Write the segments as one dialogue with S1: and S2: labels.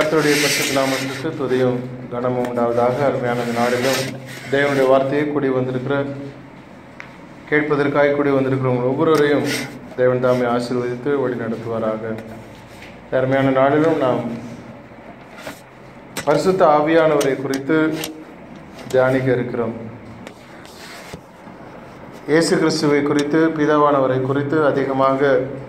S1: கர்த்தருடைய பரிசுத்த நாமத்துக்கு துதியும் கனமும் உண்டாவதாக அருமையான இந்த நாளிலும் தேவனுடைய வார்த்தையை கூடி வந்திருக்கிற கேட்பதற்காக கூடி வந்திருக்கிறவங்க ஒவ்வொருவரையும் தேவன் தாமே ஆசீர்வதித்து வழி நடத்துவாராக இந்த அருமையான நாளிலும் நாம் பரிசுத்த ஆவியானவரை குறித்து தியானிக்க இருக்கிறோம் இயேசு கிறிஸ்துவை குறித்து பிதாவானவரை குறித்து அதிகமாக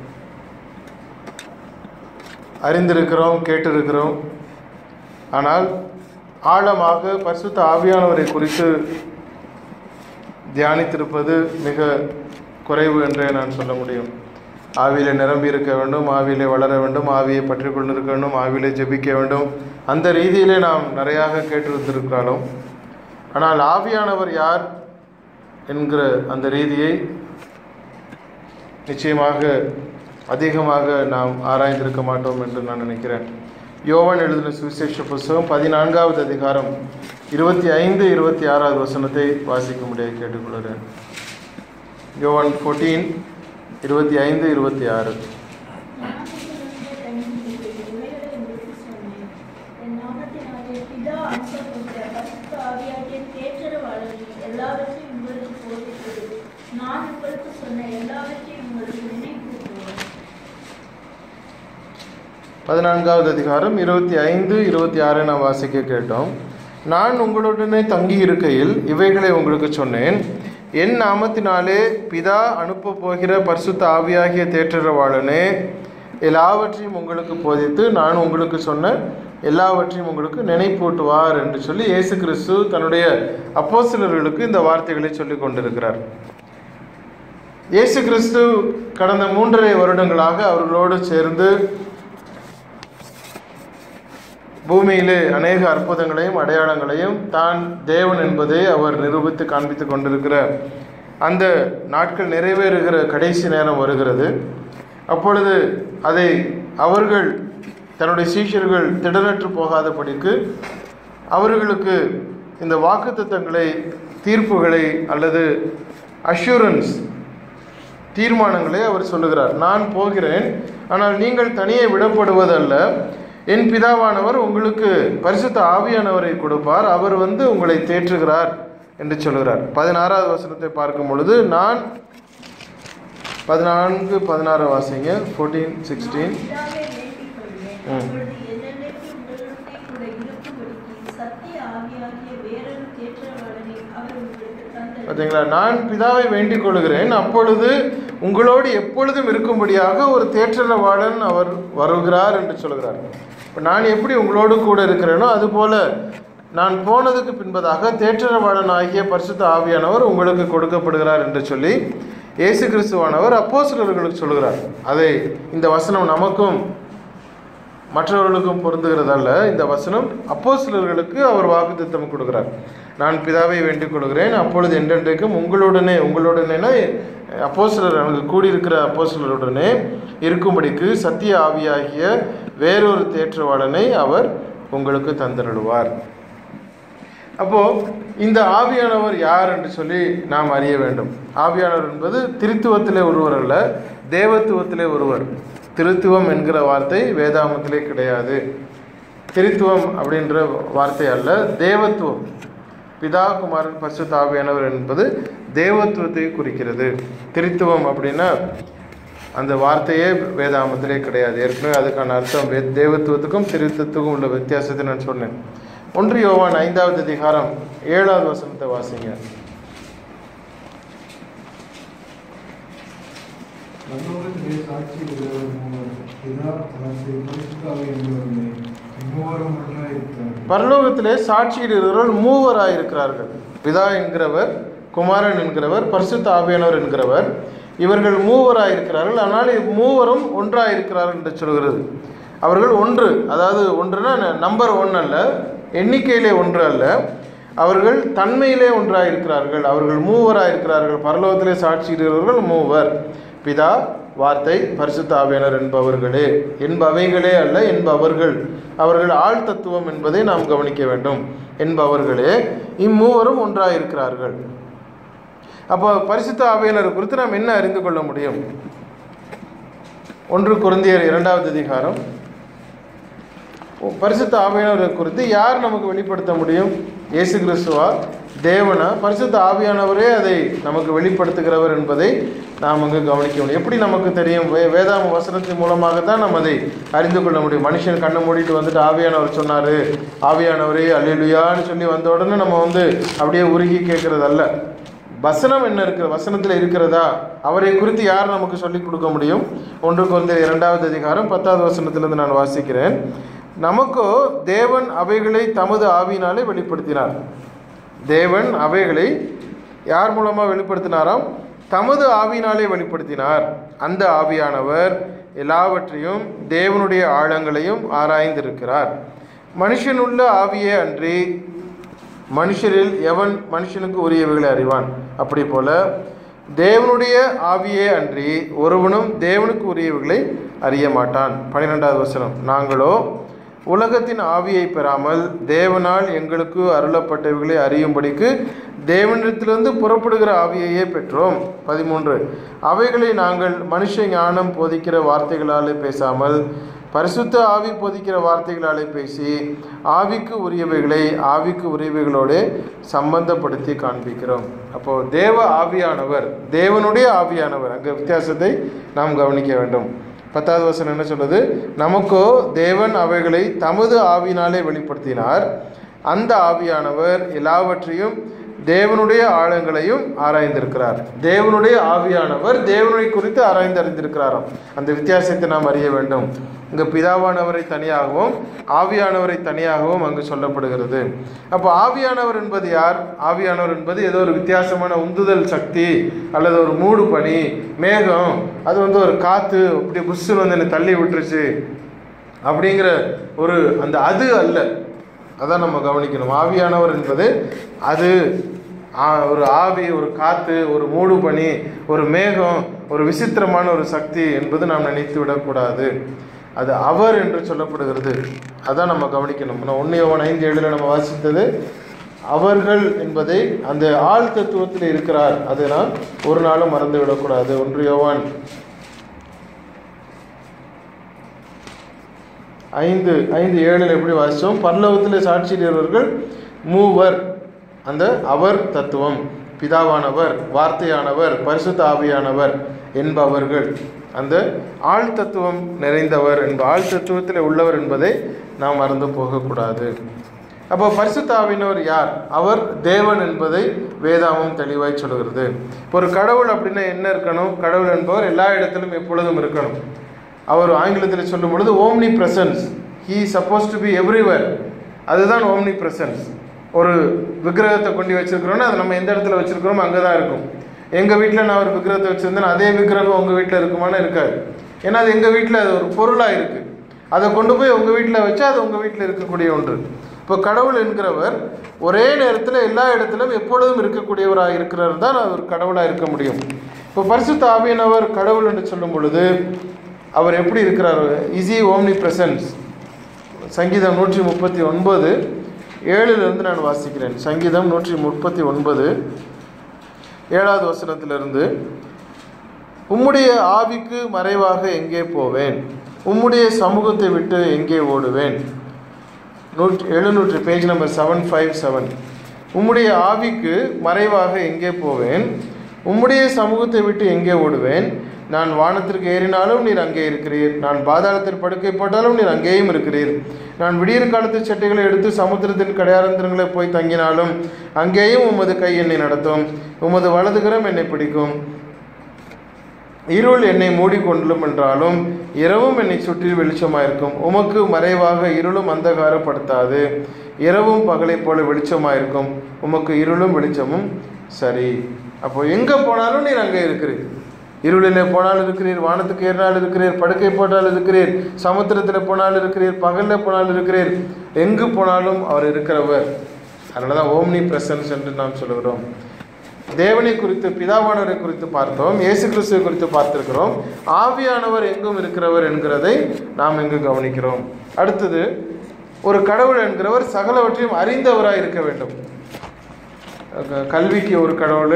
S1: அறிந்திருக்கிறோம் கேட்டிருக்கிறோம் ஆனால் ஆழமாக பரிசுத்த ஆவியானவரை குறித்து தியானித்திருப்பது மிக குறைவு என்றே நான் சொல்ல முடியும் ஆவியிலே நிரம்பி இருக்க வேண்டும் ஆவியிலே வளர வேண்டும் ஆவியை பற்றி கொண்டிருக்க வேண்டும் ஆவியிலே ஜெபிக்க வேண்டும் அந்த ரீதியிலே நாம் நிறையாக கேட்டிருந்திருக்கிறாலும் ஆனால் ஆவியானவர் யார் என்கிற அந்த ரீதியை நிச்சயமாக அதிகமாக நாம் ஆராய்ந்திருக்க மாட்டோம் என்று நான் நினைக்கிறேன் யோவான் எழுதின சுவிசேஷ புஸ்தகம் பதினான்காவது அதிகாரம் இருபத்தி ஐந்து இருபத்தி ஆறாவது வசனத்தை வாசிக்க முடியாது கேட்டுக்கொள்கிறேன் யோவான் ஃபோர்டீன் இருபத்தி ஐந்து இருபத்தி ஆறு
S2: நான் உங்களுக்கு சொன்ன எல்லாவற்றையும் உங்களுக்கு நினைப்பூட்டுவேன்
S1: பதினான்காவது அதிகாரம் இருபத்தி ஐந்து இருபத்தி ஆறை நான் வாசிக்க கேட்டோம் நான் உங்களுடனே தங்கி இருக்கையில் இவைகளை உங்களுக்கு சொன்னேன் என் நாமத்தினாலே பிதா அனுப்ப போகிற பரிசுத்த ஆவியாகிய தேற்றரவாளனே எல்லாவற்றையும் உங்களுக்கு போதித்து நான் உங்களுக்கு சொன்ன எல்லாவற்றையும் உங்களுக்கு நினைப்பூட்டுவார் என்று சொல்லி இயேசு கிறிஸ்து தன்னுடைய அப்போஸ்தலர்களுக்கு இந்த வார்த்தைகளை சொல்லிக் கொண்டிருக்கிறார் இயேசு கிறிஸ்து கடந்த மூன்றரை வருடங்களாக அவர்களோடு சேர்ந்து பூமியிலே அநேக அற்புதங்களையும் அடையாளங்களையும் தான் தேவன் என்பதை அவர் நிரூபித்து காண்பித்து கொண்டிருக்கிற அந்த நாட்கள் நிறைவேறுகிற கடைசி நேரம் வருகிறது அப்பொழுது அதை அவர்கள் தன்னுடைய சீஷர்கள் திடனற்று போகாதபடிக்கு அவர்களுக்கு இந்த வாக்குத்தத்தங்களை தீர்ப்புகளை அல்லது அஷூரன்ஸ் தீர்மானங்களை அவர் சொல்லுகிறார் நான் போகிறேன் ஆனால் நீங்கள் தனியே விடப்படுவதல்ல என் பிதாவானவர் உங்களுக்கு பரிசுத்த ஆவியானவரை கொடுப்பார் அவர் வந்து உங்களை தேற்றுகிறார் என்று சொல்கிறார் பதினாறாவது வசனத்தை பார்க்கும் பொழுது நான் பதினான்கு பதினாறு வாசிங்க ஃபோர்டீன் சிக்ஸ்டீன்
S2: பிதாவை வேண்டிக் கொள்வேன்.
S1: ம்.
S2: அப்பொழுது என்னென்னைக்கு உங்களுடனே கூட இருக்கும்படிக்கு சத்திய ஆவியாகிய வேறொரு தேற்றவாளனை அவர் உங்களுக்கு தந்தருளுவார்.
S1: பார்த்தீங்களா நான் பிதாவை வேண்டிக் கொள்கிறேன் அப்பொழுது உங்களோடு எப்பொழுதும் இருக்கும்படியாக ஒரு தேற்றரவாளன் அவர் வருகிறார் என்று சொல்கிறார் இப்போ நான் எப்படி உங்களோடு கூட இருக்கிறேனோ அதுபோல நான் போனதுக்கு பின்பதாக தேற்றரவாளன் ஆகிய பரிசுத்த ஆவியானவர் உங்களுக்கு கொடுக்கப்படுகிறார் என்று சொல்லி இயேசு கிறிஸ்துவானவர் அப்போஸ்தலர்களுக்கு சொல்கிறார் அதை இந்த வசனம் நமக்கும் மற்றவர்களுக்கும் பொருந்துகிறதல்ல இந்த வசனம் அப்போஸ்தலர்களுக்கு அவர் வாக்குத்தத்தம் கொடுக்கிறார் நான் பிதாவை வேண்டிக் கொள்கிறேன் அப்பொழுது என்றென்றைக்கும் உங்களுடனே உங்களுடனேனா அப்போஸ்தலர் அங்கு கூடியிருக்கிற அப்போஸ்தலருடனே இருக்கும்படிக்கு சத்திய ஆவியாகிய வேறொரு தேற்றவாளனை அவர் உங்களுக்கு தந்தருடுவார் அப்போ இந்த ஆவியானவர் யார் என்று சொல்லி நாம் அறிய வேண்டும் ஆவியானவர் என்பது திருத்துவத்திலே ஒருவர் அல்ல தேவத்துவத்திலே ஒருவர் திருத்துவம் என்கிற வார்த்தை வேதாமத்திலே கிடையாது திருத்துவம் அப்படின்ற வார்த்தை அல்ல தேவத்துவம் பிதா குமாரன் பரிசுத்த ஆவியானவர் என்பது தேவத்துவத்தை குறிக்கிறது திருத்துவம் அப்படின்னா அந்த வார்த்தையே வேதாமத்திலே கிடையாது ஏற்கனவே அதுக்கான அர்த்தம் வே- தேவத்துவத்துக்கும் திருத்தத்துக்கும் உள்ள வித்தியாசத்தை நான் சொன்னேன் ஒன்று யோவான் ஐந்தாவது அதிகாரம் ஏழாவது வசனத்தை வாசிங்க
S3: பரலோகத்திலே சாட்சி உள்ளவர் மூவர் பிதா வார்த்தை பரிசுத்தாவி என்பவர்களே மூவரும் ஒன்றாய் இருக்கிறார்கள்
S1: பரலோகத்திலே சாட்சியிடுகிறவர்கள் மூவராய் இருக்கிறார்கள் பிதா என்கிறவர் குமாரன் என்கிறவர் பரிசுத்த ஆவியானவர் என்கிறவர் இவர்கள் மூவராய் இருக்கிறார்கள் ஆனால் மூவரும் ஒன்றாய் இருக்கிறார்கள் என்று சொல்கிறது அவர்கள் ஒன்று அதாவது ஒன்றுனா நம்பர் ஒன் அல்ல எண்ணிக்கையிலே ஒன்று அல்ல அவர்கள் தன்மையிலே ஒன்றாய் இருக்கிறார்கள் அவர்கள் மூவராய் இருக்கிறார்கள் பரலோகத்திலே சாட்சியிடுகிறவர்கள் மூவர் பிதா வார்த்தை பரிசுத்த ஆவியானர் என்பவர்களே என்பவைகளே அல்ல என்பவர்கள் அவர்கள் ஆள் தத்துவம் என்பதை நாம் கவனிக்க வேண்டும் என்பவர்களே இம்மூவரும் ஒன்றாய் இருக்கிறார்கள் அப்போ பரிசுத்த ஆவியானர் குறித்து நாம் என்ன அறிந்து கொள்ள முடியும் ஒன்று குருந்தியர் இரண்டாவது அதிகாரம் பரிசுத்த ஆவியானவரை குறித்து யார் நமக்கு வெளிப்படுத்த முடியும் இயேசு கிறிஸ்துவா தேவனா பரிசுத்த ஆவியானவரே அதை நமக்கு வெளிப்படுத்துகிறவர் என்பதை நாம் அங்கு கவனிக்க முடியும் எப்படி நமக்கு தெரியும் வே வேதாம வசனத்தின் மூலமாக தான் நம்ம அதை அறிந்து கொள்ள முடியும் மனுஷன் கண்ணை மூடிட்டு வந்துட்டு ஆவியானவர் சொன்னார் ஆவியானவரே அல்லேலுயான்னு சொல்லி வந்த உடனே நம்ம வந்து அப்படியே உருகி கேட்கறது அல்ல வசனம் என்ன இருக்கிற வசனத்தில் இருக்கிறதா அவரை குறித்து யார் நமக்கு சொல்லிக் கொடுக்க முடியும் ஒன்றுக்கு வந்து இரண்டாவது அதிகாரம் பத்தாவது வசனத்திலிருந்து நான் வாசிக்கிறேன் நமக்கோ தேவன் அவைகளை தமது ஆவியினாலே வெளிப்படுத்தினார் தேவன் அவைகளை யார் மூலமாக வெளிப்படுத்தினாராம் தமது ஆவியினாலே வெளிப்படுத்தினார் அந்த ஆவியானவர் எல்லாவற்றையும் தேவனுடைய ஆழங்களையும் ஆராய்ந்திருக்கிறார் மனுஷனுள்ள ஆவியே அன்றி மனுஷரில் எவன் மனுஷனுக்கு உரியவைகளை அறிவான் அப்படி போல தேவனுடைய ஆவியே அன்றி ஒருவனும் தேவனுக்கு உரியவைகளை அறிய மாட்டான் பன்னிரெண்டாவது வசனம் நாங்களோ உலகத்தின் ஆவியை பெறாமல் தேவனால் எங்களுக்கு அருளப்பட்டவைகளை அறியும்படிக்கு தேவனிடத்திலிருந்து புறப்படுகிற ஆவியையே பெற்றோம் பதிமூன்று அவைகளை நாங்கள் மனுஷ ஞானம் போதிக்கிற வார்த்தைகளாலே பேசாமல் பரிசுத்த ஆவி போதிக்கிற வார்த்தைகளாலே பேசி ஆவிக்கு உரியவைகளை ஆவிக்கு உரியவைகளோடு சம்பந்தப்படுத்தி காண்பிக்கிறோம் அப்போ தேவ ஆவியானவர் தேவனுடைய ஆவியானவர் அங்கே வித்தியாசத்தை நாம் கவனிக்க வேண்டும் பத்தாவது வசனம் என்ன சொல்லுது நமக்கோ தேவன் அவைகளை தமது ஆவினாலே வெளிப்படுத்தினார் அந்த ஆவியானவர் எல்லாவற்றையும் தேவனுடைய ஆழங்களையும் ஆராய்ந்திருக்கிறார் தேவனுடைய ஆவியானவர் தேவனை குறித்து ஆராய்ந்து அறிந்திருக்கிறாராம் அந்த வித்தியாசத்தை நாம் அறிய வேண்டும் இங்கு பிதாவானவரை தனியாகவும் ஆவியானவரை தனியாகவும் அங்கு சொல்லப்படுகிறது அப்போ ஆவியானவர் என்பது யார் ஆவியானவர் என்பது ஏதோ ஒரு வித்தியாசமான உந்துதல் சக்தி அல்லது ஒரு மூடு பனி மேகம் அது வந்து ஒரு காற்று அப்படி புஷ்ஷுன்னு வந்து என்னை தள்ளி விட்டுருச்சு அப்படிங்கிற ஒரு அந்த அது அல்ல அதான் நம்ம கவனிக்கணும் ஆவியானவர் என்பது அது ஆ- ஒரு ஆவி ஒரு காற்று ஒரு மூடு பனி ஒரு மேகம் ஒரு விசித்திரமான ஒரு சக்தி என்பது நாம் நினைத்து விடக்கூடாது அது அவர் என்று சொல்லப்படுகிறது அதான் நம்ம கவனிக்கணும் நான் ஒன்று யோவான் ஐந்து ஏழில் நம்ம வாசித்தது அவர்கள் என்பதை அந்த ஆள் தத்துவத்தில் இருக்கிறார் அதை நாம் ஒரு நாளும் மறந்து விடக்கூடாது ஒன்று யோவான் ஐந்து ஐந்து ஏழில் எப்படி வாசித்தோம் பரலோகத்தில் சாட்சியிடுவர்கள் மூவர் அந்த அவர் தத்துவம் பிதாவானவர் வார்த்தையானவர் பரிசுத்த ஆவியானவர் என்பவர்கள் அந்த ஆள் தத்துவம் நிறைந்தவர் என்ப ஆள் தத்துவத்தில் உள்ளவர் என்பதை நாம் மறந்து போகக்கூடாது அப்போ பரிசுத்த ஆவியினவர் யார் அவர் தேவன் என்பதை வேதாமம் தெளிவாய் சொல்கிறது இப்போ ஒரு கடவுள் அப்படின்னா என்ன இருக்கணும் கடவுள் என்பவர் எல்லா இடத்திலும் எப்பொழுதும் இருக்கணும் அவர் ஆங்கிலத்தில் சொல்லும் பொழுது omnipresence he supposed to be everywhere அதுதான் ஓம்னி பிரசன்ஸ் ஒரு விக்கிரகத்தை கொண்டு வச்சிருக்கிறோன்னா அது நம்ம எந்த இடத்துல வச்சிருக்கிறோமோ அங்கே தான் இருக்கும் எங்கள் வீட்டில் நான் ஒரு விக்கிரகத்தை வச்சுருந்தேன் அதே விக்கிரகம் உங்கள் வீட்டில் இருக்குமான்னு இருக்காது ஏன்னா அது எங்கள் வீட்டில் அது ஒரு பொருளாக இருக்குது அதை கொண்டு போய் உங்கள் வீட்டில் வச்சா அது உங்கள் வீட்டில் இருக்கக்கூடிய ஒன்று இப்போ கடவுள் என்கிறவர் ஒரே நேரத்தில் எல்லா இடத்திலும் எப்பொழுதும் இருக்கக்கூடியவராக இருக்கிறவர் தான் அவர் கடவுளாக இருக்க முடியும் இப்போ பரிசுத்த ஆவியானவர் கடவுள் என்று சொல்லும் பொழுது அவர் எப்படி இருக்கிறார் இசி ஓம்னி பிரசன்ஸ் சங்கீதம் நூற்றி முப்பத்தி ஒன்பது ஏழிலிருந்து நான் வாசிக்கிறேன் சங்கீதம் நூற்றி முப்பத்தி ஒன்பது ஏழாவது வசனத்திலிருந்து உம்முடைய ஆவிக்கு மறைவாக எங்கே போவேன் உம்முடைய சமூகத்தை விட்டு எங்கே ஓடுவேன் நூற்றி எழுநூற்றி page number seven five seven உம்முடைய ஆவிக்கு மறைவாக எங்கே போவேன் உம்முடைய சமூகத்தை விட்டு எங்கே ஓடுவேன் நான் வானத்திற்கு ஏறினாலும் நீர் அங்கே இருக்கிறீர் நான் பாதாளத்தில் படுக்கை போட்டாலும் நீர் அங்கேயும் இருக்கிறீர் நான் விடியற் காலத்து சட்டைகளை எடுத்து சமுத்திரத்தின் கடையாரந்திரங்களை போய் தங்கினாலும் அங்கேயும் உமது கை என்னை நடத்தும் உமது வலதுகரம் என்னை பிடிக்கும் இருள் என்னை மூடிக்கொள்ளும் என்றாலும் இரவும் என்னை சுற்றி வெளிச்சமாயிருக்கும் உமக்கு மறைவாக இருளும் அந்தகாரப்படுத்தாது இரவும் பகலைப் போல வெளிச்சமாயிருக்கும் உமக்கு இருளும் வெளிச்சமும் சரி அப்போ எங்கே போனாலும் நீர் அங்கே இருக்கிறீர் இருளிலே போனால் இருக்கிறீர் வானத்துக்கு ஏறினால் இருக்கிறீர் படுக்கை போட்டால் இருக்கிறீர் சமுத்திரத்தில் போனால் இருக்கிறீர் பகலில் போனால் இருக்கிறீர் எங்கு போனாலும் அவர் இருக்கிறவர் அதனால தான் ஓம்னி பிரசன்ஸ் என்று நாம் சொல்கிறோம் தேவனை குறித்து பிதாவானவரை குறித்து பார்த்தோம் இயேசு கிறிஸ்துவை குறித்து பார்த்திருக்கிறோம் ஆவியானவர் எங்கும் இருக்கிறவர் என்கிறதை நாம் இங்கு கவனிக்கிறோம் அடுத்தது ஒரு கடவுள் என்கிறவர் சகலவற்றையும் அறிந்தவராய் இருக்க வேண்டும் க- கல்விக்கு ஒரு கடவுள்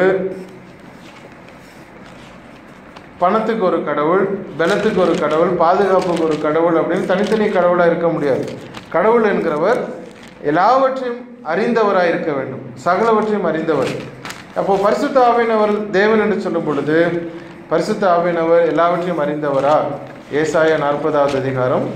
S1: பணத்துக்கு ஒரு கடவுள் பலத்துக்கு ஒரு கடவுள் பாதுகாப்புக்கு ஒரு கடவுள் அப்படின்னு தனித்தனி கடவுளாக இருக்க முடியாது கடவுள் என்கிறவர் எல்லாவற்றையும் அறிந்தவராய் இருக்க வேண்டும் சகலவற்றையும் அறிந்தவர் அப்போ பரிசுத்த ஆவியினவர் தேவன் என்று சொல்லும் பொழுது பரிசுத்த ஆவியினவர் எல்லாவற்றையும் அறிந்தவரா ஏசாயா நாற்பதாவது அதிகாரம்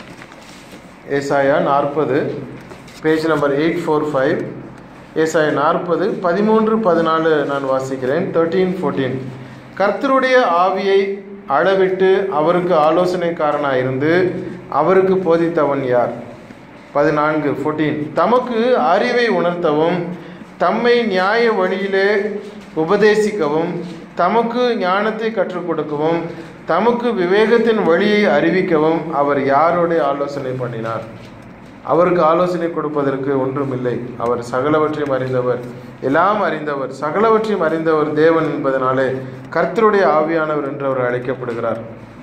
S1: ஏசாயா நாற்பது page number eight four five ஏசாயா நாற்பது பதிமூன்று பதினாலு நான் வாசிக்கிறேன் தேர்ட்டீன் ஃபோர்டீன் கர்த்தருடைய ஆவியை அளவிட்டு அவருக்கு ஆலோசனைக்காரனாக இருந்து அவருக்கு போதித்தவன் யார் பதினான்கு ஃபோர்டீன் தமக்கு அறிவை உணர்த்தவும் தம்மை நியாய வழியிலே உபதேசிக்கவும் தமக்கு ஞானத்தை கற்றுக் கொடுக்கவும் தமக்கு விவேகத்தின் வழியை அறிவிக்கவும் அவர் யாரோட ஆலோசனை பண்ணினார் அவருக்கு ஆலோசனை கொடுப்பதற்கு ஒன்றுமில்லை அவர் சகலவற்றையும் அறிந்தவர் எல்லாம் அறிந்தவர் சகலவற்றையும் அறிந்தவர் தேவன் என்பதனாலே கர்த்தருடைய ஆவியானவர் என்று அவர் அழைக்கப்படுகிறார்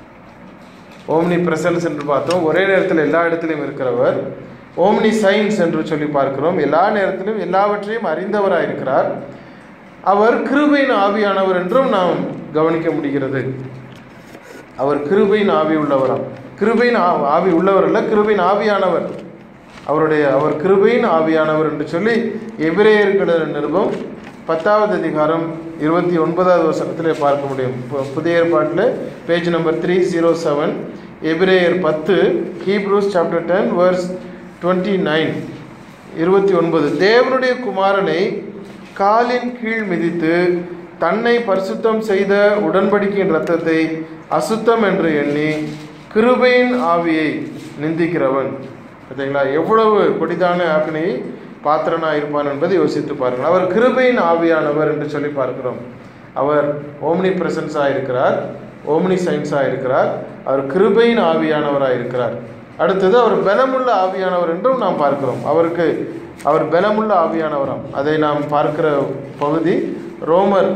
S1: ஓம்னி பிரசன்ஸ் என்று பார்த்தோம் ஒரே நேரத்தில் எல்லா இடத்திலும் இருக்கிறவர் ஓம்னி சயின்ஸ் என்று சொல்லி பார்க்கிறோம் எல்லா நேரத்திலும் எல்லாவற்றையும் அறிந்தவராக இருக்கிறார் அவர் கிருபையின் ஆவியானவர் என்றும் நாம் கவனிக்க முடிகிறது அவர் கிருபையின் ஆவி உள்ளவராம் கிருபையின் ஆ- ஆவி உள்ளவர் அல்ல கிருபையின் ஆவியானவர் அவருடைய அவர் கிருபையின் ஆவியானவர் என்று சொல்லி எபிரேயர்களின் நிருபம் பத்தாவது அதிகாரம் இருபத்தி ஒன்பதாவது வசனத்திலே பார்க்க முடியும் பு- புதிய ஏற்பாட்டில் page number three zero seven எபிரேயர் பத்து Hebrews chapter ten verse twenty nine இருபத்தி ஒன்பது தேவனுடைய குமாரனை காலின் கீழ் மிதித்து தன்னை பரிசுத்தம் செய்த உடன்படிக்கையின் இரத்தத்தை அசுத்தம் என்று எண்ணி கிருபையின் ஆவியை நிந்திக்கிறவன் பார்த்தீங்களா எவ்வளவு கொடிதான ஆக்கினையை பாத்திரனா இருப்பான் என்பதை யோசித்து பாருங்கள் அவர் கிருபையின் ஆவியானவர் என்று சொல்லி பார்க்கிறோம் அவர் ஓம்னி பிரசன்ஸாக இருக்கிறார் ஓம்னி சயின்ஸாக இருக்கிறார் அவர் கிருபையின் ஆவியானவராக இருக்கிறார் அடுத்தது அவர் பலமுள்ள ஆவியானவர் என்றும் நாம் பார்க்கிறோம் அவருக்கு அவர் பலமுள்ள ஆவியானவராம் அதை நாம் பார்க்கிற பகுதி ரோமர்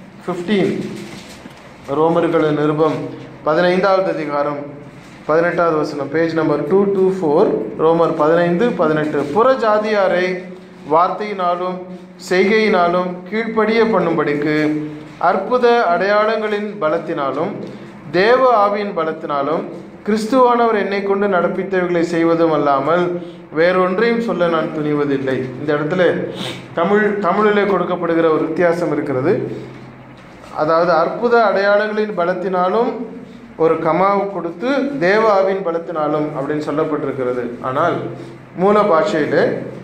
S1: 15 ரோமர்களின் நிருபம் பதினைந்தாவது அதிகாரம் பதினெட்டாவது வசனம் page number two two four ரோமர் பதினைந்து பதினெட்டு புற ஜாதியாரை வார்த்தையினாலும் செய்கையினாலும் கீழ்ப்படிய பண்ணும்படிக்கு அற்புத அடையாளங்களின் பலத்தினாலும் தேவ ஆவியின் பலத்தினாலும் கிறிஸ்துவானவர் என்னை கொண்டு நடப்பித்தவைகளை செய்வதும் அல்லாமல் வேறொன்றையும் சொல்ல நான் துணிவதில்லை இந்த இடத்துல தமிழ் தமிழிலே கொடுக்கப்படுகிற ஒரு வித்தியாசம் இருக்கிறது அதாவது அற்புத அடையாளங்களின் பலத்தினாலும் ஒரு கமாவு கொடுத்து தேவ ஆவியின் பலத்தினாலும் அப்படின்னு சொல்லப்பட்டிருக்கிறது ஆனால் மூல பாஷையிலே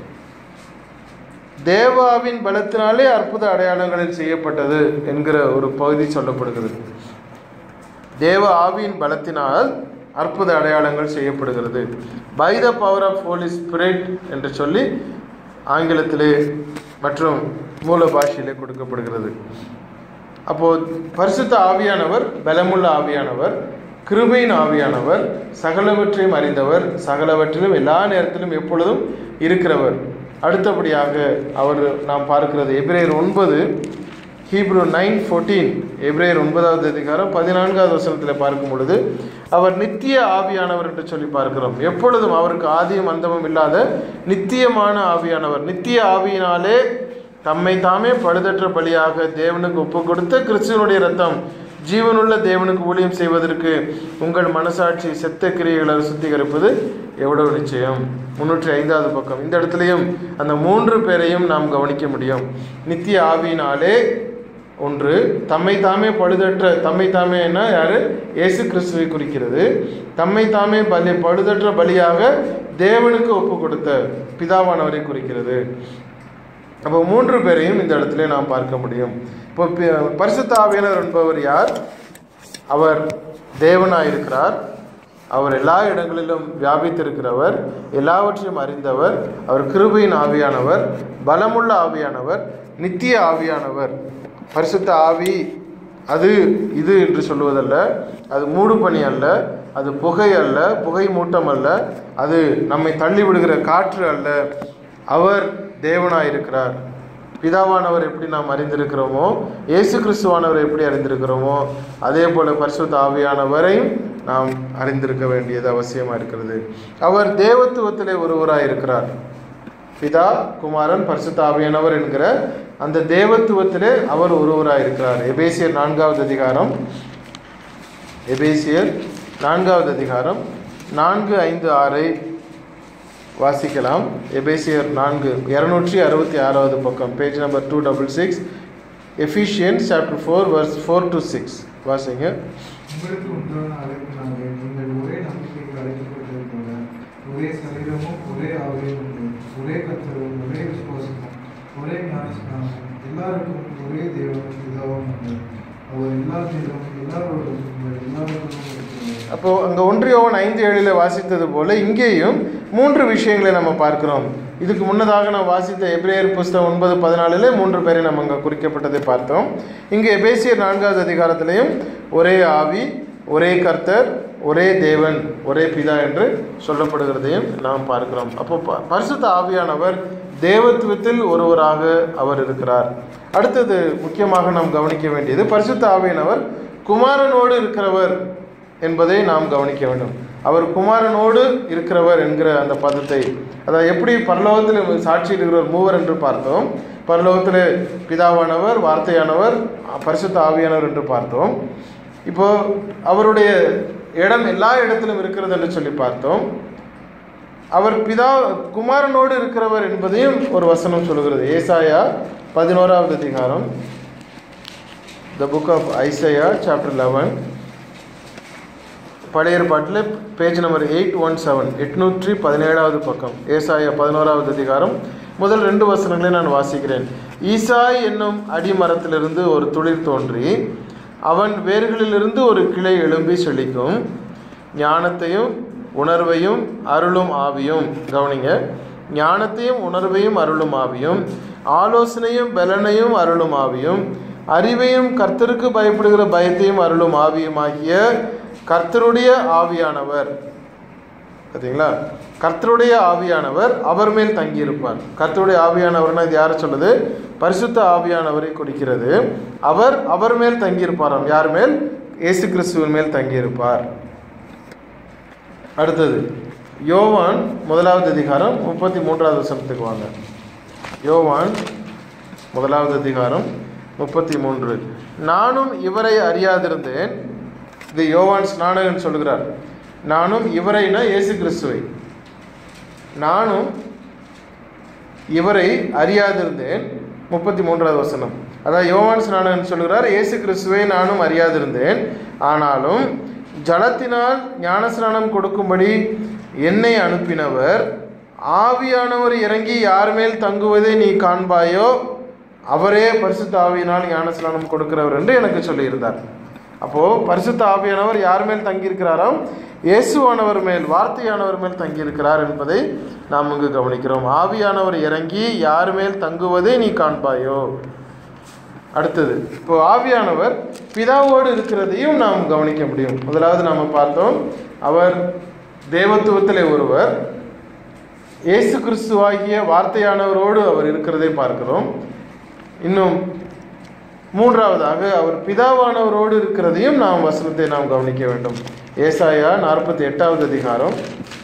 S1: தேவாவின் பலத்தினாலே அற்புத அடையாளங்களில் செய்யப்பட்டது என்கிற ஒரு பகுதி சொல்லப்படுகிறது தேவ ஆவியின் பலத்தினால் அற்புத அடையாளங்கள் செய்யப்படுகிறது by the power of holy spirit என்று சொல்லி ஆங்கிலத்திலே மற்றும் மூல பாஷையிலே கொடுக்கப்படுகிறது அப்போது பரிசுத்த ஆவியானவர் பலமுள்ள ஆவியானவர் கிருபையின் ஆவியானவர் சகலவற்றையும் அறிந்தவர் சகலவற்றிலும் எல்லா நேரத்திலும் எப்பொழுதும் இருக்கிறவர் அடுத்தபடியாக அவர் நாம் பார்க்கிறது எபிரேயர் ஒன்பது ஹீப்ரூ நைன் ஃபோர்டீன் எபிரேயர் ஒன்பதாவது அதிகாரம் பதினான்காவது வசனத்தில் பார்க்கும் பொழுது அவர் நித்திய ஆவியானவர் என்று சொல்லி பார்க்கிறோம் எப்பொழுதும் அவருக்கு ஆதியும் அந்தமும் இல்லாத நித்தியமான ஆவியானவர் நித்திய ஆவியினாலே தம்மை தாமே பழுதற்ற பலியாக தேவனுக்கு ஒப்பு கொடுத்த கிறிஸ்துவனுடைய ரத்தம் ஜீவனுள்ள தேவனுக்கு ஊழியம் செய்வதற்கு உங்கள் மனசாட்சி செத்த கிரியைகளை சுத்திகரிப்பது எவ்வளவு நிச்சயம் முன்னூற்றி ஐந்தாவது பக்கம் இந்த இடத்துலையும் அந்த மூன்று பேரையும் நாம் கவனிக்க முடியும் நித்திய ஆவியினாலே ஒன்று தம்மை தாமே பழுதற்ற தம்மை தாமே என்ன யாரு இயேசு கிறிஸ்துவை குறிக்கிறது தம்மை தாமே பலி பழுதற்ற பலியாக தேவனுக்கு ஒப்பு கொடுத்த பிதாவானவரை குறிக்கிறது அப்போ மூன்று பேரையும் இந்த இடத்துல நாம் பார்க்க முடியும் இப்போ பி- பரிசுத்த ஆவியானவர் என்பவர் யார் அவர் தேவனாய் இருக்கிறார் அவர் எல்லா இடங்களிலும் வியாபித்திருக்கிறவர் எல்லாவற்றையும் அறிந்தவர் அவர் கிருபையின் ஆவியானவர் பலமுள்ள ஆவியானவர் நித்திய ஆவியானவர் பரிசுத்த ஆவி அது இது என்று சொல்லுவதல்ல அது மூடு பனி அல்ல அது புகை அல்ல புகை மூட்டம் அல்ல அது நம்மை தள்ளி விடுகிற காற்று அல்ல அவர் தேவனாய் இருக்கிறார் பிதாவானவர் எப்படி நாம் அறிந்திருக்கிறோமோ இயேசு கிறிஸ்துவானவர் எப்படி அறிந்திருக்கிறோமோ அதே போல பரிசுத்த ஆவியானவரையும் நாம் அறிந்திருக்க வேண்டியது அவசியமாக இருக்கிறது அவர் தேவத்துவத்திலே ஒருவராய் இருக்கிறார் பிதா குமாரன் பரிசுத்த ஆவியானவர் என்கிற அந்த தேவத்துவத்திலே அவர் ஒருவராய் இருக்கிறார் எபேசியர் நான்காவது அதிகாரம் எபேசியர் நான்காவது அதிகாரம் நான்கு ஐந்து ஆறை வாசிக்கலாம் எபேசியர் நான்கு இரநூற்றி அறுபத்தி ஆறாவது பக்கம் page number two double six Ephesians chapter four verse four to six வாசிங்க
S3: உங்களுக்கு உண்டான அழைப்பினாலே நீங்கள் ஒரே நம்பிக்கைக்கு அழைக்கப்பட்டது போல ஒரே சரீரமும் ஒரே ஆவியும் உண்டு ஒரே கத்தரும் ஒரே விசுவாசமும் ஒரே ஞானஸ்நானமும் எல்லாருக்கும் ஒரே தேவனும் பிதாவும் உண்டு அவர் எல்லா மீதும் எல்லாரோடும் உங்கள் எல்லாருக்கும் இருக்கிறவர்
S1: அப்போ அங்க ஒன்றியோவன் ஐந்து ஏழில் வாசித்தது போல இங்கேயும் மூன்று விஷயங்களை நம்ம பார்க்கிறோம் இதுக்கு முன்னதாக நாம் வாசித்த எபிரேயர் புஸ்தகம் ஒன்பது பதினாலிலே மூன்று பேரை நம்ம அங்கே குறிக்கப்பட்டதை பார்த்தோம் இங்கே எபேசியர் நான்காவது அதிகாரத்திலையும் ஒரே ஆவி ஒரே கர்த்தர் ஒரே தேவன் ஒரே பிதா என்று சொல்லப்படுகிறதையும் நாம் பார்க்கிறோம் அப்போ ப- பரிசுத்த ஆவியானவர் தேவத்துவத்தில் ஒருவராக அவர் இருக்கிறார் அடுத்தது முக்கியமாக நாம் கவனிக்க வேண்டியது பரிசுத்த ஆவியானவர் குமாரனோடு இருக்கிறவர் என்பதை நாம் கவனிக்க வேண்டும் அவர் குமாரனோடு இருக்கிறவர் என்கிற அந்த பதத்தை அதாவது எப்படி பரலோகத்தில் சாட்சியிடுகிறவர் மூவர் என்று பார்த்தோம் பரலோகத்தில் பிதாவானவர் வார்த்தையானவர் பரிசுத்த ஆவியானவர் என்று பார்த்தோம் இப்போ அவருடைய இடம் எல்லா இடத்திலும் இருக்கிறது என்று சொல்லி பார்த்தோம் அவர் பிதா குமாரனோடு இருக்கிறவர் என்பதையும் ஒரு வசனம் சொல்கிறது ஏசாயா பதினோராவது அதிகாரம் the book of Isaiah chapter eleven பழைய ஏற்பாட்டில் page number eight one seven எட்நூற்றி பதினேழாவது பக்கம் ஏசாயா பதினோராவது அதிகாரம் முதல் ரெண்டு வசனங்களை நான் வாசிக்கிறேன் ஈசாய் என்னும் அடிமரத்திலிருந்து ஒரு துளிர் தோன்றி அவன் வேர்களிலிருந்து ஒரு கிளை எழும்பி செழிக்கும் ஞானத்தையும் உணர்வையும் அருளும் ஆவியும் கவனிங்க ஞானத்தையும் உணர்வையும் அருளும் ஆவியும் ஆலோசனையும் பலனையும் அருளும் ஆவியும் அறிவையும் கர்த்தருக்கு பயப்படுகிற பயத்தையும் அருளும் ஆவியுமாகிய கர்த்தருடைய ஆவியானவர் பார்த்தீங்களா கர்த்தருடைய ஆவியானவர் அவர் மேல் தங்கியிருப்பார் கர்த்தருடைய ஆவியானவர்னா இது யாரை சொல்லுது பரிசுத்த ஆவியானவரை குறிக்கிறது அவர் அவர் மேல் தங்கியிருப்பாராம் யார் மேல் இயேசு கிறிஸ்துவின் மேல் தங்கியிருப்பார் அடுத்தது யோவான் முதலாவது அதிகாரம் முப்பத்தி மூன்றாவது வசனத்துக்கு வாங்க யோவான் முதலாவது அதிகாரம் முப்பத்தி மூன்று நானும் இவரை அறியாதிருந்தேன் இது யோவான் ஸ்நானகன் சொல்கிறார் நானும் இவரைனா இயேசு கிறிஸ்துவை நானும் இவரை அறியாதிருந்தேன் முப்பத்தி மூன்றாவது வசனம் அதாவது யோவான் ஸ்நானகன் சொல்கிறார் இயேசு கிறிஸ்துவை நானும் அறியாதிருந்தேன் ஆனாலும் ஜலத்தினால் ஞானஸ்நானம் கொடுக்கும்படி என்னை அனுப்பினவர் ஆவியானவர் இறங்கி யார் மேல் தங்குவதை நீ காண்பாயோ அவரே பரிசுத்த ஆவியினால் ஞானஸ்நானம் கொடுக்கிறவர் என்று எனக்கு சொல்லியிருந்தார் அப்போ பரிசுத்த ஆவியானவர் யார் மேல் தங்கியிருக்கிறாராம் இயேசுவானவர் மேல் வார்த்தையானவர் மேல் தங்கியிருக்கிறார் என்பதை நாம் இங்கு கவனிக்கிறோம் ஆவியானவர் இறங்கி யார் மேல் தங்குவதை நீ காண்பாயோ அடுத்தது இப்போ ஆவியானவர் பிதாவோடு இருக்கிறதையும் நாம் கவனிக்க முடியும் முதலாவது நாம் பார்த்தோம் அவர் தேவத்துவத்திலே ஒருவர் இயேசு கிறிஸ்துவாகிய வார்த்தையானவரோடு அவர் இருக்கிறதை பார்க்கிறோம் இன்னும் மூன்றாவதாக அவர் பிதாவானவரோடு இருக்கிறதையும் நாம் வசனத்தை நாம் கவனிக்க வேண்டும் ஏசாயா நாற்பத்தி எட்டாவது அதிகாரம்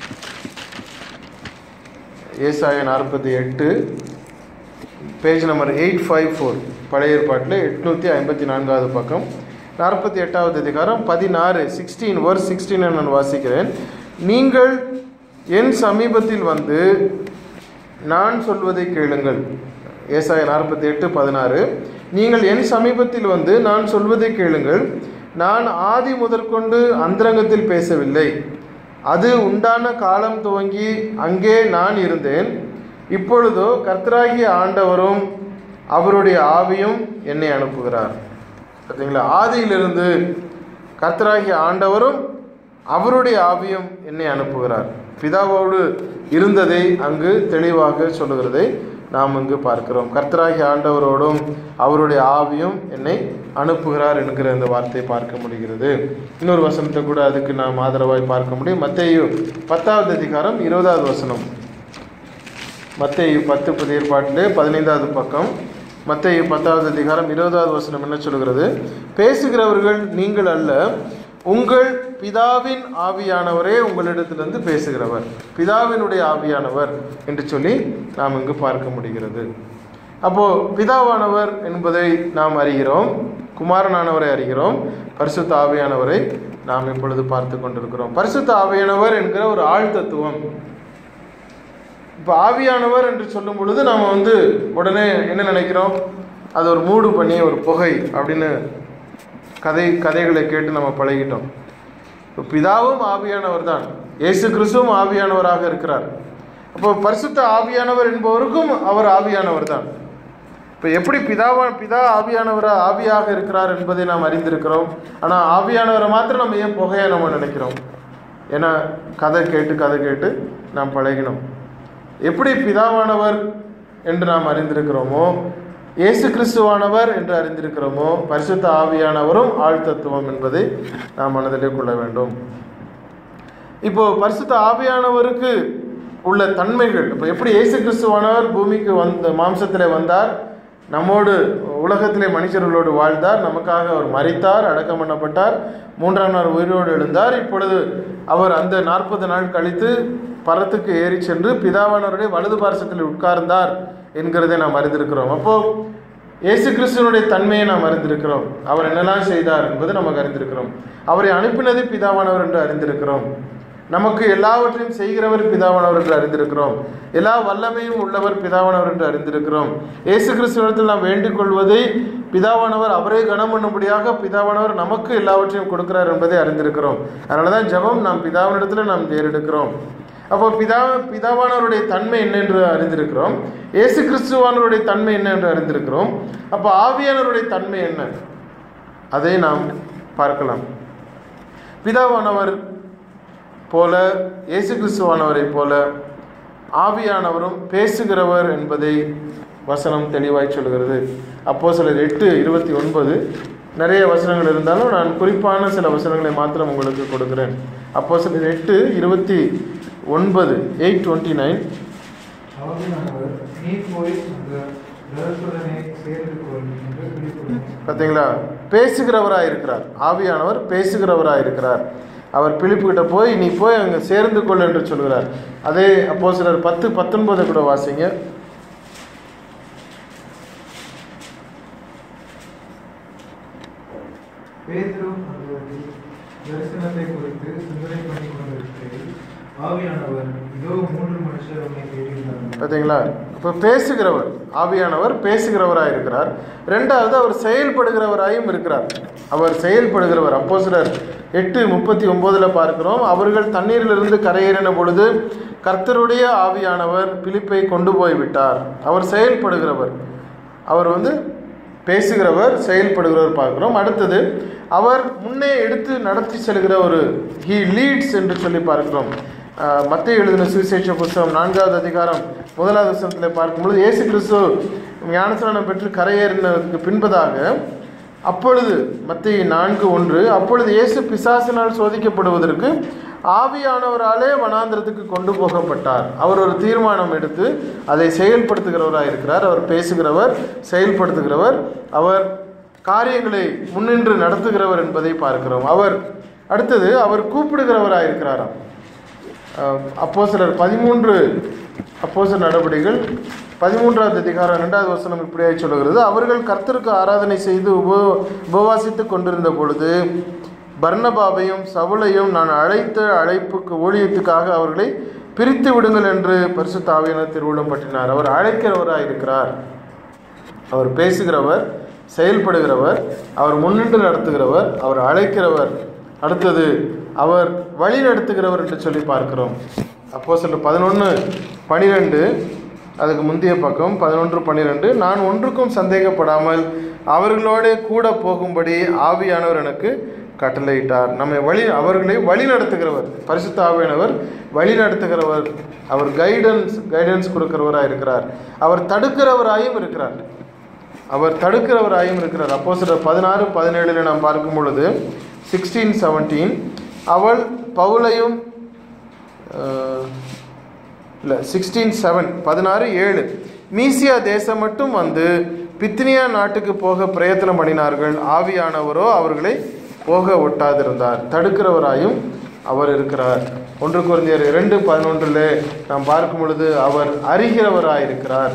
S1: ஏசாயா நாற்பத்தி எட்டு page number eight five four பழைய ஏற்பாட்டில் எட்நூற்றி ஐம்பத்தி நான்காவது பக்கம் நாற்பத்தி எட்டாவது அதிகாரம் பதினாறு சிக்ஸ்டீன் வர்ஸ் சிக்ஸ்டீன் நான் வாசிக்கிறேன் நீங்கள் என் சமீபத்தில் வந்து நான் சொல்வதை கேளுங்கள் ஏசாய நாற்பத்தி எட்டு பதினாறு நீங்கள் என் சமீபத்தில் வந்து நான் சொல்வதை கேளுங்கள் நான் ஆதி முதற்கொண்டு அந்தரங்கத்தில் பேசவில்லை அது உண்டான காலம் துவங்கி அங்கே நான் இருந்தேன் இப்பொழுதோ கர்த்தராகிய ஆண்டவரும் அவருடைய ஆவியும் என்னை அனுப்புகிறார் பார்த்தீங்களா ஆதியிலிருந்து கர்த்தராகிய ஆண்டவரும் அவருடைய ஆவியும் என்னை அனுப்புகிறார் பிதாவோடு இருந்ததை அங்கு தெளிவாக சொல்லுகிறதை நாம் இங்கு பார்க்கிறோம் கர்த்தராகிய ஆண்டவரோடும் அவருடைய ஆவியும் என்னை அனுப்புகிறார் என்கிற இந்த வார்த்தையை பார்க்க முடிகிறது இன்னொரு வசனத்தை கூட அதுக்கு நாம் ஆதரவாய் பார்க்க முடியும் மத்தேயு பத்தாவது அதிகாரம் இருபதாவது வசனம் மத்தேயு பத்து புதிய ஏற்பாட்டிலே பதினைந்தாவது பக்கம் மத்தேயு பத்தாவது அதிகாரம் இருபதாவது வசனம் என்ன சொல்கிறது பேசுகிறவர்கள் நீங்கள் அல்ல உங்கள் பிதாவின் ஆவியானவரே உங்களிடத்திலிருந்து பேசுகிறவர் பிதாவினுடைய ஆவியானவர் என்று சொல்லி நாம் இங்கு பார்க்க முடிகிறது அப்போ பிதாவானவர் என்பதை நாம் அறிகிறோம் குமாரனானவரை அறிகிறோம் பரிசுத்த ஆவியானவரை நாம் இப்பொழுது பார்த்து கொண்டிருக்கிறோம் பரிசுத்த ஆவியானவர் என்கிற ஒரு ஆழ் தத்துவம் இப்போ ஆவியானவர் என்று சொல்லும் பொழுது நாம் வந்து உடனே என்ன நினைக்கிறோம் அது ஒரு மூடு பண்ணி ஒரு புகை அப்படின்னு கதை கதைகளை கேட்டு நம்ம பழகிட்டோம் இப்போ பிதாவும் ஆவியானவர் தான் இயேசு கிறிஸ்துவும் ஆவியானவராக இருக்கிறார் அப்போ பரிசுத்த ஆவியானவர் என்பவருக்கும் அவர் ஆவியானவர் தான் இப்போ எப்படி பிதாவா பிதா ஆவியானவரா ஆவியாக இருக்கிறார் என்பதை நாம் அறிந்திருக்கிறோம் ஆனால் ஆவியானவரை மாத்திரம் நம்ம ஏன் புகையா நம்ம நினைக்கிறோம் ஏன்னா கதை கேட்டு கதை கேட்டு நாம் பழகினோம் எப்படி பிதாவானவர் என்று நாம் அறிந்திருக்கிறோமோ இயேசு கிறிஸ்துவானவர் என்று அறிந்திருக்கிறோமோ பரிசுத்த ஆவியானவரும் ஆழ்தத்துவம் என்பதை நாம் மனதிலே கொள்ள வேண்டும் இப்போ பரிசுத்த ஆவியானவருக்கு உள்ள தன்மைகள் இப்போ எப்படி இயேசு கிறிஸ்துவானவர் பூமிக்கு வந்த மாம்சத்திலே வந்தார் நம்மோடு உலகத்திலே மனுஷர்களோடு வாழ்ந்தார் நமக்காக அவர் மரித்தார் அடக்கம் பண்ணப்பட்டார் மூன்றாம் நாள் உயிரோடு எழுந்தார் இப்பொழுது அவர் அந்த நாற்பது நாள் கழித்து பரத்துக்கு ஏறி சென்று பிதாவானவருடைய வலது பார்சத்தில் உட்கார்ந்தார் என்கிறதை நாம் அறிந்திருக்கிறோம் அப்போ இயேசு கிறிஸ்துவனுடைய தன்மையை நாம் அறிந்திருக்கிறோம் அவர் என்னெல்லாம் செய்தார் என்பதை நமக்கு அறிந்திருக்கிறோம் அவரை அனுப்பினது பிதாவானவர் என்று அறிந்திருக்கிறோம் நமக்கு எல்லாவற்றையும் செய்கிறவர் பிதாவானவர் என்று அறிந்திருக்கிறோம் எல்லா வல்லமையும் உள்ளவர் பிதாவானவர் என்று அறிந்திருக்கிறோம் இயேசு கிறிஸ்துவத்தில் நாம் வேண்டிக் கொள்வதை பிதாவானவர் அவரே கனம் பண்ணும்படியாக பிதாவானவர் நமக்கு எல்லாவற்றையும் கொடுக்கிறார் என்பதை அறிந்திருக்கிறோம் அதனால தான் ஜெபம் நாம் பிதாவினிடத்தில் நாம் ஏறெடுக்கிறோம் அப்போ பிதா பிதாவானவருடைய தன்மை என்ன என்று அறிந்திருக்கிறோம் இயேசு கிறிஸ்துவானவருடைய தன்மை என்ன என்று அறிந்திருக்கிறோம் அப்போ ஆவியானவருடைய தன்மை என்ன அதை நாம் பார்க்கலாம் பிதாவானவர் போல இயேசு கிறிஸ்துவானவரை போல ஆவியானவரும் பேசுகிறவர் என்பதை வசனம் தெளிவாய் சொல்கிறது அப்போ சிலர் எட்டு இருபத்தி ஒன்பது நிறைய வசனங்கள் இருந்தாலும் நான் குறிப்பான சில வசனங்களை மாத்திரம் உங்களுக்கு கொடுக்கிறேன் அப்போ சிலர் எட்டு இருபத்தி ஒன்பது எயிட் டுவெண்ட்டி நைன்
S3: ஆவியானவர் நீ போய் அந்த ஜலத்துடனே சேர்ந்து கொள் என்று பிடிக்கொள்ளும்
S1: பார்த்தீங்களா பேசுகிறவராக இருக்கிறார் ஆவியானவர் பேசுகிறவராக இருக்கிறார் அவர் பிலிப்புகிட்ட போய் நீ போய் அங்கே சேர்ந்து கொள் என்று சொல்கிறார் அதே அப்போ சிலர் பத்து பத்தொன்பதை கூட வாசிங்க
S3: பேதுரு அந்த தரிசனத்தை குறித்து சிந்தனை பண்ணி கொண்டிருக்கையில் ஆவியானவர் இதோ மூன்று மனுஷர் உன்னை தேடினார்கள்
S1: பார்த்தீங்களா இப்போ பேசுகிறவர் ஆவியானவர் பேசுகிறவராக இருக்கிறார் ரெண்டாவது அவர் செயல்படுகிறவராயும் இருக்கிறார் அவர் செயல்படுகிறவர் அப்போ சிலர் எட்டு முப்பத்தி ஒம்போதில் பார்க்கிறோம் அவர்கள் தண்ணீரிலிருந்து கரையேறின பொழுது கர்த்தருடைய ஆவியானவர் பிலிப்பை கொண்டு போய் விட்டார் அவர் செயல்படுகிறவர் அவர் வந்து பேசுகிறவர் செயல்படுகிறவர் பார்க்கிறோம் அடுத்தது அவர் முன்னே எடுத்து நடத்தி செல்கிற ஒரு ஹீ லீட்ஸ் என்று சொல்லி பார்க்கிறோம் ஆஹ் மத்தேயு எழுதின சுவிசேஷ புஸ்தகம் நான்காவது அதிகாரம் முதலாவது வசனத்தில் பார்க்கும்பொழுது இயேசு கிறிஸ்து ஞானஸ்நானம் பெற்று கரையேறினதுக்கு பின்பதாக அப்பொழுது மத்திய நான்கு ஒன்று அப்பொழுது இயேசு பிசாசினால் சோதிக்கப்படுவதற்கு ஆவியானவராலே வனாந்திரத்துக்கு கொண்டு போகப்பட்டார் அவர் ஒரு தீர்மானம் எடுத்து அதை செயல்படுத்துகிறவராக இருக்கிறார் அவர் பேசுகிறவர் செயல்படுத்துகிறவர் அவர் காரியங்களை முன்னின்று நடத்துகிறவர் என்பதை பார்க்கிறோம் அவர் அடுத்தது அவர் கூப்பிடுகிறவராக இருக்கிறாராம் அப்போ சிலர் பதிமூன்று அப்போ நடவடிக்கைகள் பதிமூன்றாவது அதிகாரம் இரண்டாவது வசனம் இப்படியாய் சொல்லுகிறது அவர்கள் கர்த்தருக்கு ஆராதனை செய்து உப உபவாசித்து கொண்டிருந்த பொழுது பர்னபாவையும் சவுலையும் நான் அழைத்த அழைப்புக்கு ஊழியத்துக்காக அவர்களை பிரித்து விடுங்கள் என்று பரிசுத்த ஆவியானவர் திருவுள்ளம் பற்றினார் அவர் அழைக்கிறவராக இருக்கிறார் அவர் பேசுகிறவர் செயல்படுகிறவர் அவர் முன்னின்று நடத்துகிறவர் அவர் அழைக்கிறவர் அடுத்தது அவர் வழி நடத்துகிறவர் என்று சொல்லி பார்க்கிறோம் அப்போ சில பதினொன்று பனிரெண்டு அதுக்கு முந்தைய பக்கம் பதினொன்று பன்னிரெண்டு நான் ஒன்றுக்கும் சந்தேகப்படாமல் அவர்களோடே கூட போகும்படி ஆவியானவர் எனக்கு கட்டளையிட்டார் நம்மை வழி அவர்களை வழி நடத்துகிறவர் பரிசுத்த ஆவியானவர் வழி நடத்துகிறவர் அவர் கைடன்ஸ் கைடன்ஸ் கொடுக்கிறவராக இருக்கிறார் அவர் தடுக்கிறவராயும் இருக்கிறார் அவர் தடுக்கிறவராயும் இருக்கிறார் அப்போ சில பதினாறு பதினேழில் நாம் பார்க்கும் பொழுது சிக்ஸ்டீன் செவன்டீன் அவள் பவுலையும் இல்லை சிக்ஸ்டீன் செவன் பதினாறு ஏழு மீசியா தேசம் மட்டும் வந்து பித்தினியா நாட்டுக்கு போக பிரயத்தனம் பண்ணினார்கள் ஆவியானவரோ அவர்களை போக ஒட்டாதிருந்தார் தடுக்கிறவராயும் அவர் இருக்கிறார் ஒன்று குறைந்தர் இரண்டு பதினொன்றில் நாம் பார்க்கும் பொழுது அவர் அறிகிறவராய் இருக்கிறார்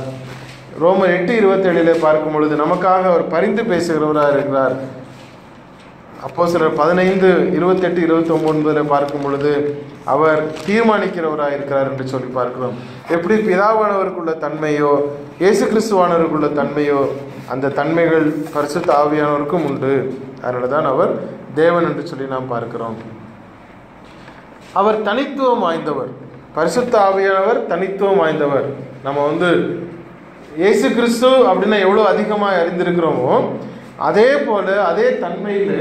S1: ரோமர் எட்டு இருபத்தேழிலே பார்க்கும் பொழுது நமக்காக அவர் பரிந்து பேசுகிறவராக இருக்கிறார் அப்போ சிலர் பதினைந்து இருபத்தெட்டு இருபத்தி ஒன்பதுல பார்க்கும் பொழுது அவர் தீர்மானிக்கிறவராக இருக்கிறார் என்று சொல்லி பார்க்கிறோம் எப்படி பிதாவானவருக்குள்ள தன்மையோ இயேசு கிறிஸ்துவானவருக்குள்ள தன்மையோ அந்த தன்மைகள் பரிசுத்த ஆவியானவருக்கும் உண்டு அதனால தான் அவர் தேவன் என்று சொல்லி நாம் பார்க்கிறோம் அவர் தனித்துவம் வாய்ந்தவர் பரிசுத்த ஆவியானவர் தனித்துவம் வாய்ந்தவர் நம்ம வந்து இயேசு கிறிஸ்து அப்படின்னா எவ்வளோ அதிகமாக அறிந்திருக்கிறோமோ அதே போல அதே தன்மையில்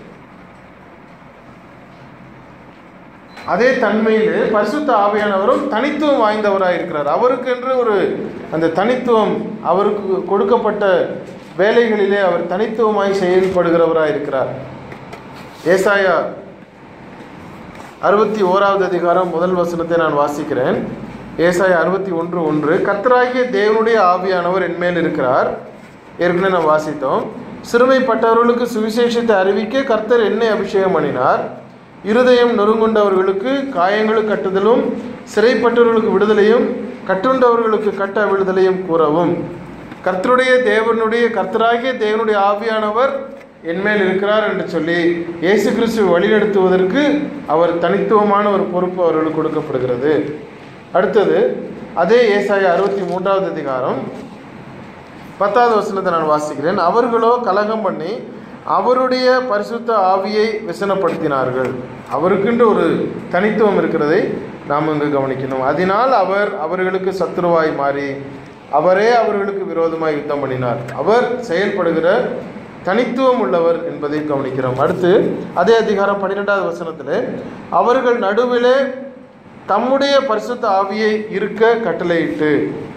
S1: அதே தன்மையில் பரிசுத்த ஆவியானவரும் தனித்துவம் வாய்ந்தவராக இருக்கிறார் அவருக்கென்று ஒரு அந்த தனித்துவம் அவருக்கு கொடுக்கப்பட்ட வேலைகளிலே அவர் தனித்துவமாய் செயல்படுகிறவராக இருக்கிறார் ஏசாயா அறுபத்தி ஓராவது அதிகாரம் முதல் வசனத்தை நான் வாசிக்கிறேன் ஏசாயா அறுபத்தி ஒன்று ஒன்று கர்த்தராகிய தேவனுடைய ஆவியானவர் என்மேல் இருக்கிறார் ஏற்கனவே நான் வாசித்தோம் சிறுமைப்பட்டவர்களுக்கு சுவிசேஷத்தை அறிவிக்க கர்த்தர் என்னை அபிஷேகம் பண்ணினார் இருதயம் நொறுங்குண்டவர்களுக்கு காயங்களை கட்டுதலும் சிறைப்பட்டவர்களுக்கு விடுதலையும் கட்டுண்டவர்களுக்கு கட்ட விடுதலையும் கூறவும் கர்த்தருடைய தேவனுடைய கர்த்தராகிய தேவனுடைய ஆவியானவர் என்மேல் இருக்கிறார் என்று சொல்லி இயேசு கிறிஸ்துவை வழிநடத்துவதற்கு அவர் தனித்துவமான ஒரு பொறுப்பு அவர்களுக்கு கொடுக்கப்படுகிறது அடுத்தது அதே ஏசாய அறுபத்தி மூன்றாவது அதிகாரம் பத்தாவது வசனத்தை நான் வாசிக்கிறேன் அவர்களோ கலகம் பண்ணி அவருடைய பரிசுத்த ஆவியை விசனப்படுத்தினார்கள் அவருக்கென்று ஒரு தனித்துவம் இருக்கிறதை நாம் இங்கு கவனிக்கணும் அதனால் அவர் அவர்களுக்கு சத்துருவாய் மாறி அவரே அவர்களுக்கு விரோதமாய் யுத்தம் பண்ணினார் அவர் செயல்படுகிற தனித்துவம் உள்ளவர் என்பதை கவனிக்கிறோம் அடுத்து அதே அதிகாரம் பன்னிரெண்டாவது வசனத்தில் அவர்கள் நடுவிலே தம்முடைய பரிசுத்த ஆவியை இருக்க கட்டளையிட்டு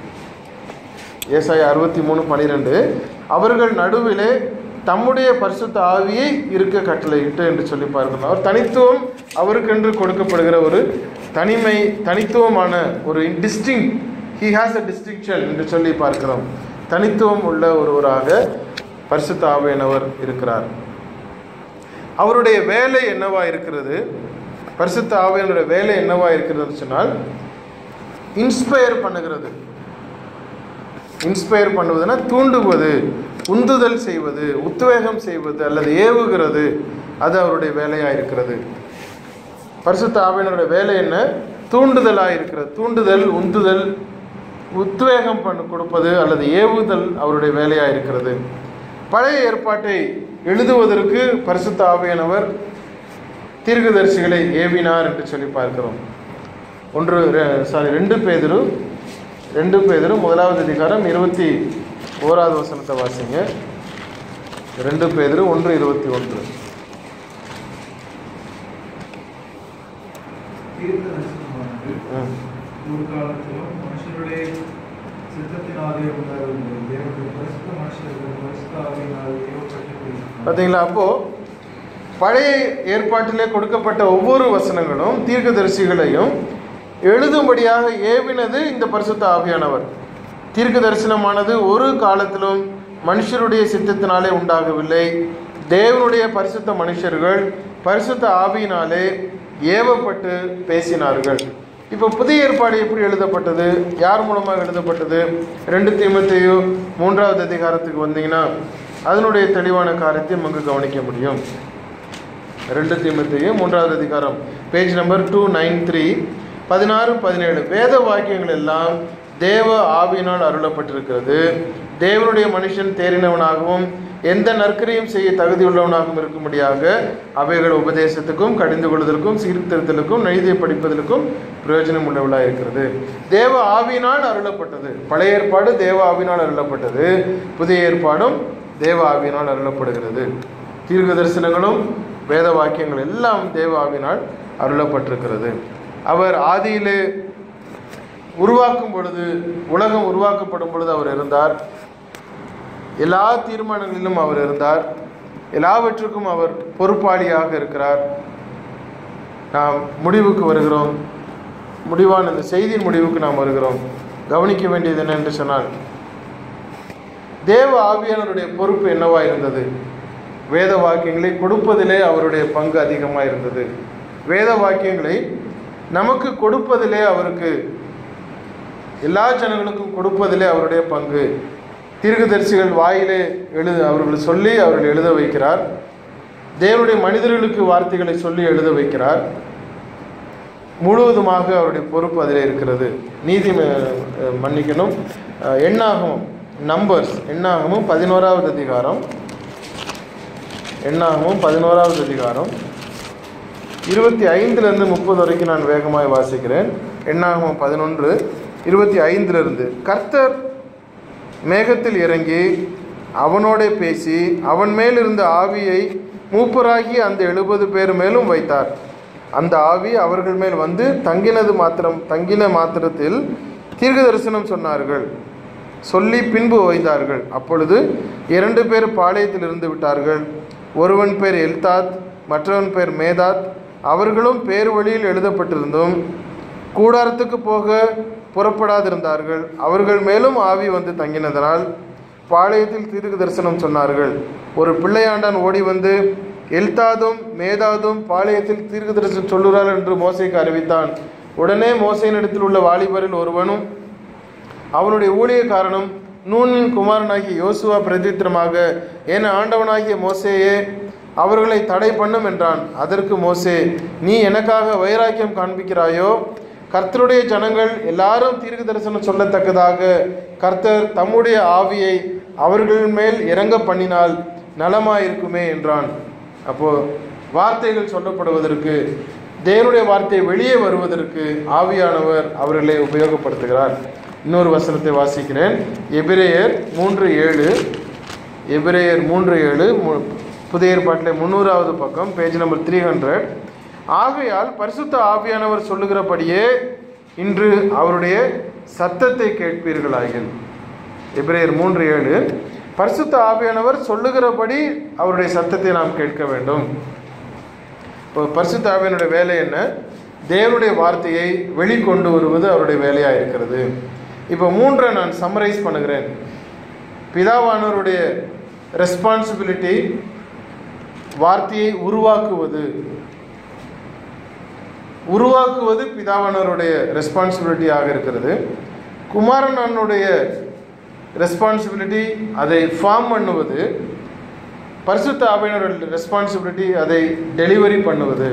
S1: ஏசாய அறுபத்தி மூணு பன்னிரெண்டு அவர்கள் நடுவிலே தம்முடைய பரிசுத்த ஆவியை இருக்க கட்டளையிட்டு என்று சொல்லி பார்க்கணும் அவர் தனித்துவம் அவருக்கென்று கொடுக்கப்படுகிற ஒரு தனிமை தனித்துவமான ஒரு distinct he has a distinction என்று சொல்லி பார்க்கிறோம் தனித்துவம் உள்ள ஒருவராக பரிசுத்த ஆவியானவர் இருக்கிறார் அவருடைய வேலை என்னவா இருக்கிறது பரிசுத்த ஆவியானுடைய வேலை என்னவா இருக்கிறது சொன்னால் இன்ஸ்பயர் பண்ணுகிறது இன்ஸ்பயர் பண்ணுவதுன்னா தூண்டுவது உந்துதல் செய்வது உத்வேகம் செய்வது அல்லது ஏவுகிறது அது அவருடைய வேலையாக இருக்கிறது பரிசுத்த ஆவியனுடைய வேலை என்ன தூண்டுதலாக இருக்கிறது தூண்டுதல் உந்துதல் உத்வேகம் பண்ண கொடுப்பது அல்லது ஏவுதல் அவருடைய வேலையாக இருக்கிறது பழைய ஏற்பாட்டை எழுதுவதற்கு பரிசுத்த ஆவியானவர் தீர்க்கதரிசிகளை ஏவினார் என்று சொல்லி பார்க்கிறோம் ஒன்று சாரி ரெண்டு பேதரு ரெண்டு பேதரு முதலாவது அதிகாரம் இருபத்தி ஓராவது வசனத்தை வாசிங்க ரெண்டு பேதரு ஒன்று இருபத்தி ஒன்று
S3: தீர்க்க தரிசனமானது
S1: ம்.
S3: ஒரு காலத்திலும் மனுஷருடைய சித்தத்தினாலே உண்டாகவில்லை தேவனுடைய பரிசுத்த மனுஷர்கள் பரிசுத்த ஆவியினால் ஏவப்பட்டு
S1: பார்த்தீங்களா அப்போ பழைய ஏற்பாட்டிலே கொடுக்கப்பட்ட ஒவ்வொரு வசனங்களும் தீர்க்கதரிசிகளையும் எழுதும்படியாக ஏவினது இந்த பரிசுத்த ஆவியானவர் தீர்க்க தரிசனமானது ஒரு காலத்திலும் மனுஷருடைய சித்தத்தினாலே உண்டாகவில்லை தேவனுடைய பரிசுத்த மனுஷர்கள் பரிசுத்த ஆவியினாலே ஏவப்பட்டு பேசினார்கள் இப்போ புதிய ஏற்பாடு எப்படி எழுதப்பட்டது யார் மூலமாக எழுதப்பட்டது ரெண்டு தீமத்தையோ மூன்றாவது அதிகாரத்துக்கு வந்தீங்கன்னா அதனுடைய தெளிவான காரியத்தையும் அங்கு கவனிக்க முடியும் ரெண்டு தீமத்தையும் மூன்றாவது அதிகாரம் page number two nine three பதினாறு பதினேழு வேத வாக்கியங்கள் எல்லாம் தேவ ஆவியினால் அருளப்பட்டிருக்கிறது தேவனுடைய மனுஷன் தேறினவனாகவும் எந்த நற்கரையும் செய்ய தகுதியுள்ளவனாகவும் இருக்கும்படியாக அவைகள் உபதேசத்துக்கும் கடிந்து கொள்வதற்கும் சீர்திருத்தலுக்கும் நெய்தியை படிப்பதற்கும் பிரயோஜனம் உள்ளவளாக இருக்கிறது தேவ ஆவியினால் அருளப்பட்டது பழைய ஏற்பாடு தேவ ஆவியினால் அருளப்பட்டது புதிய ஏற்பாடும் தேவ ஆவியினால் அருளப்படுகிறது தீர்க்க தரிசனங்களும் வேத வாக்கியங்கள் எல்லாம் தேவ ஆவியினால் அருளப்பட்டிருக்கிறது அவர் ஆதியிலே உருவாக்கும் பொழுது உலகம் உருவாக்கப்படும் பொழுது அவர் இருந்தார் எல்லா தீர்மானங்களிலும் அவர் இருந்தார் எல்லாவற்றுக்கும் அவர் பொறுப்பாளியாக இருக்கிறார் நாம் முடிவுக்கு வருகிறோம் முடிவான இந்த செய்தியின் முடிவுக்கு நாம் வருகிறோம் கவனிக்க வேண்டியது என்ன என்று சொன்னால் தேவ ஆவியானவருடைய பொறுப்பு என்னவா இருந்தது வேத வாக்கியங்களை கொடுப்பதிலே அவருடைய பங்கு அதிகமாக இருந்தது வேத வாக்கியங்களை நமக்கு கொடுப்பதிலே அவருக்கு எல்லா ஜனங்களுக்கும் கொடுப்பதிலே அவருடைய பங்கு தீர்க்கதரிசிகள் வாயிலே எழுத அவர்கள் சொல்லி அவர்கள் எழுத வைக்கிறார் தேவனுடைய மனிதர்களுக்கு வார்த்தைகளை சொல்லி எழுத வைக்கிறார் முழுவதுமாக அவருடைய பொறுப்பு அதில் இருக்கிறது நீதி ம- அஹ் மன்னிக்கணும் அஹ் எண்ணாகமம் நம்பர்ஸ் எண்ணாகமும் பதினோராவது அதிகாரம் எண்ணாகமும் பதினோராவது அதிகாரம் இருபத்தி ஐந்துலேருந்து முப்பது வரைக்கும் நான் வேகமாய் வாசிக்கிறேன் எண்ணாகமம் பதினொன்று இருபத்தி ஐந்திலிருந்து கர்த்தர் மேகத்தில் இறங்கி அவனோடே பேசி அவன் மேல் இருந்த ஆவியை மூப்பராகி அந்த எழுபது பேர் மேலும் வைத்தார் அந்த ஆவி அவர்கள் மேல் வந்து தங்கினது மாத்திரம் தங்கின மாத்திரத்தில் தீர்க்க தரிசனம் சொன்னார்கள் சொல்லி பின்பு ஓய்ந்தார்கள் அப்பொழுது இரண்டு பேர் பாளையத்தில் இருந்து விட்டார்கள் ஒருவன் பேர் எல்தாத் மற்றவன் பேர் மேதாத் அவர்களும் பேர் வழியில் எழுதப்பட்டிருந்தும் கூடாரத்துக்கு போக புறப்படாதிருந்தார்கள் அவர்கள் மேலும் ஆவி வந்து தங்கினதனால் பாளையத்தில் தீர்க்க தரிசனம் சொன்னார்கள் ஒரு பிள்ளையாண்டான் ஓடி வந்து எல்தாதும் மேதாதும் பாளையத்தில் தீர்க்க தரிசனம் சொல்லுறார் என்று மோசைக்கு அறிவித்தான் உடனே மோசையினிடத்தில் உள்ள வாலிபரில் ஒருவனும் அவனுடைய ஊழியக்காரனும் நூனின் குமாரனாகிய யோசுவா பிரதித்திரமாக என் ஆண்டவனாகிய மோசேயே அவர்களை தடை பண்ணும் என்றான் அதற்கு மோசே நீ எனக்காக வைராக்கியம் காண்பிக்கிறாயோ கர்த்தருடைய ஜனங்கள் எல்லாரும் தீர்க்க தரிசனம் சொல்லத்தக்கதாக கர்த்தர் தம்முடைய ஆவியை அவர்கள் மேல் இறங்க பண்ணினால் நலமாயிருக்குமே என்றான் அப்போ வார்த்தைகள் சொல்லப்படுவதற்கு தேவனுடைய வார்த்தை வெளியே வருவதற்கு ஆவியானவர் அவர்களை உபயோகப்படுத்துகிறார் இன்னொரு வசனத்தை வாசிக்கிறேன் எபிரேயர் மூன்று ஏழு எபிரேயர் மூன்று ஏழு மு- புதிய ஏற்பாட்டில் முந்நூறாவது பக்கம் பேஜ் நம்பர் த்ரீ ஹண்ட்ரட் ஆகையால் பரிசுத்த ஆவியானவர் சொல்லுகிறபடியே இன்று அவருடைய சத்தத்தை கேட்பீர்களாகில் எபிரேயர் மூன்று ஏழு பரிசுத்த ஆவியானவர் சொல்லுகிறபடி அவருடைய சத்தத்தை நாம் கேட்க வேண்டும் இப்போ பரிசுத்த ஆவியானுடைய வேலை என்ன தேவனுடைய வார்த்தையை வெளிக்கொண்டு வருவது அவருடைய வேலையாக இருக்கிறது இப்போ மூன்றை நான் சம்மரைஸ் பண்ணுகிறேன் பிதாவானவருடைய ரெஸ்பான்சிபிலிட்டி வார்த்தையை உருவாக்குவது உருவாக்குவது பிதாவானவருடைய ரெஸ்பான்சிபிலிட்டியாக இருக்கிறது குமாரனனுடைய ரெஸ்பான்சிபிலிட்டி அதை ஃபார்ம் பண்ணுவது பரிசுத்த ஆவியினருடைய ரெஸ்பான்சிபிலிட்டி அதை டெலிவரி பண்ணுவது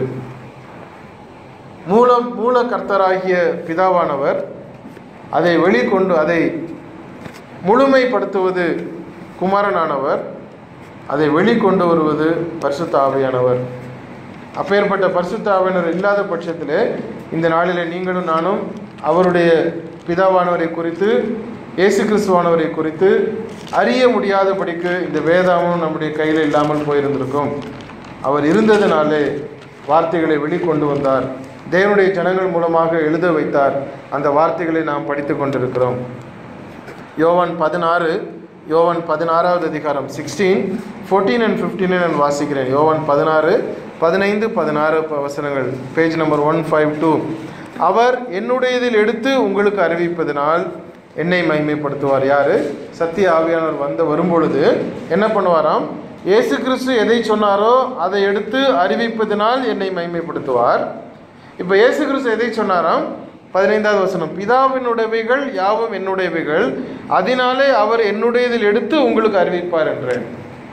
S1: மூல மூல கர்த்தராகிய பிதாவானவர் அதை வெளிக்கொண்டு அதை முழுமைப்படுத்துவது குமாரனானவர் அதை வெளிக்கொண்டு வருவது பரிசுத்த ஆவியானவர் அப்பேற்பட்ட பரிசுத்த ஆவியானவர் இல்லாத பட்சத்திலே இந்த நாளிலே நீங்களும் நானும் அவருடைய பிதாவானவரை குறித்து இயேசு கிறிஸ்துவானவரை குறித்து அறிய முடியாதபடிக்கு இந்த வேதாமும் நம்முடைய கையில் இல்லாமல் போயிருந்திருக்கும் அவர் இருந்ததினாலே வார்த்தைகளை வெளிக்கொண்டு வந்தார் தேவனுடைய ஜனங்கள் மூலமாக எழுத வைத்தார் அந்த வார்த்தைகளை நாம் படித்து கொண்டிருக்கிறோம் யோவான் பதினாறு யோவான் பதினாறாவது அதிகாரம் சிக்ஸ்டீன் ஃபோர்டீன் அண்ட் ஃபிஃப்டீன் நான் வாசிக்கிறேன் யோவான் பதினாறு பதினைந்து பதினாறு ப- வசனங்கள் page number one five two அவர் என்னுடையதில் எடுத்து உங்களுக்கு அறிவிப்பதனால் என்னை மகிமைப்படுத்துவார் யாரு சத்திய ஆவியானவர் வந்த வரும்பொழுது என்ன பண்ணுவாராம் இயேசு கிறிஸ்து எதை சொன்னாரோ அதை எடுத்து அறிவிப்பதனால் என்னை மகிமைப்படுத்துவார் இப்போ இயேசு கிறிஸ்து எதை சொன்னாராம் பதினைந்தாவது வசனம் பிதாவினுடையவைகள் யாவும் என்னுடையவைகள் அதனாலே அவர் என்னுடையதில் எடுத்து உங்களுக்கு அறிவிப்பார் என்றேன்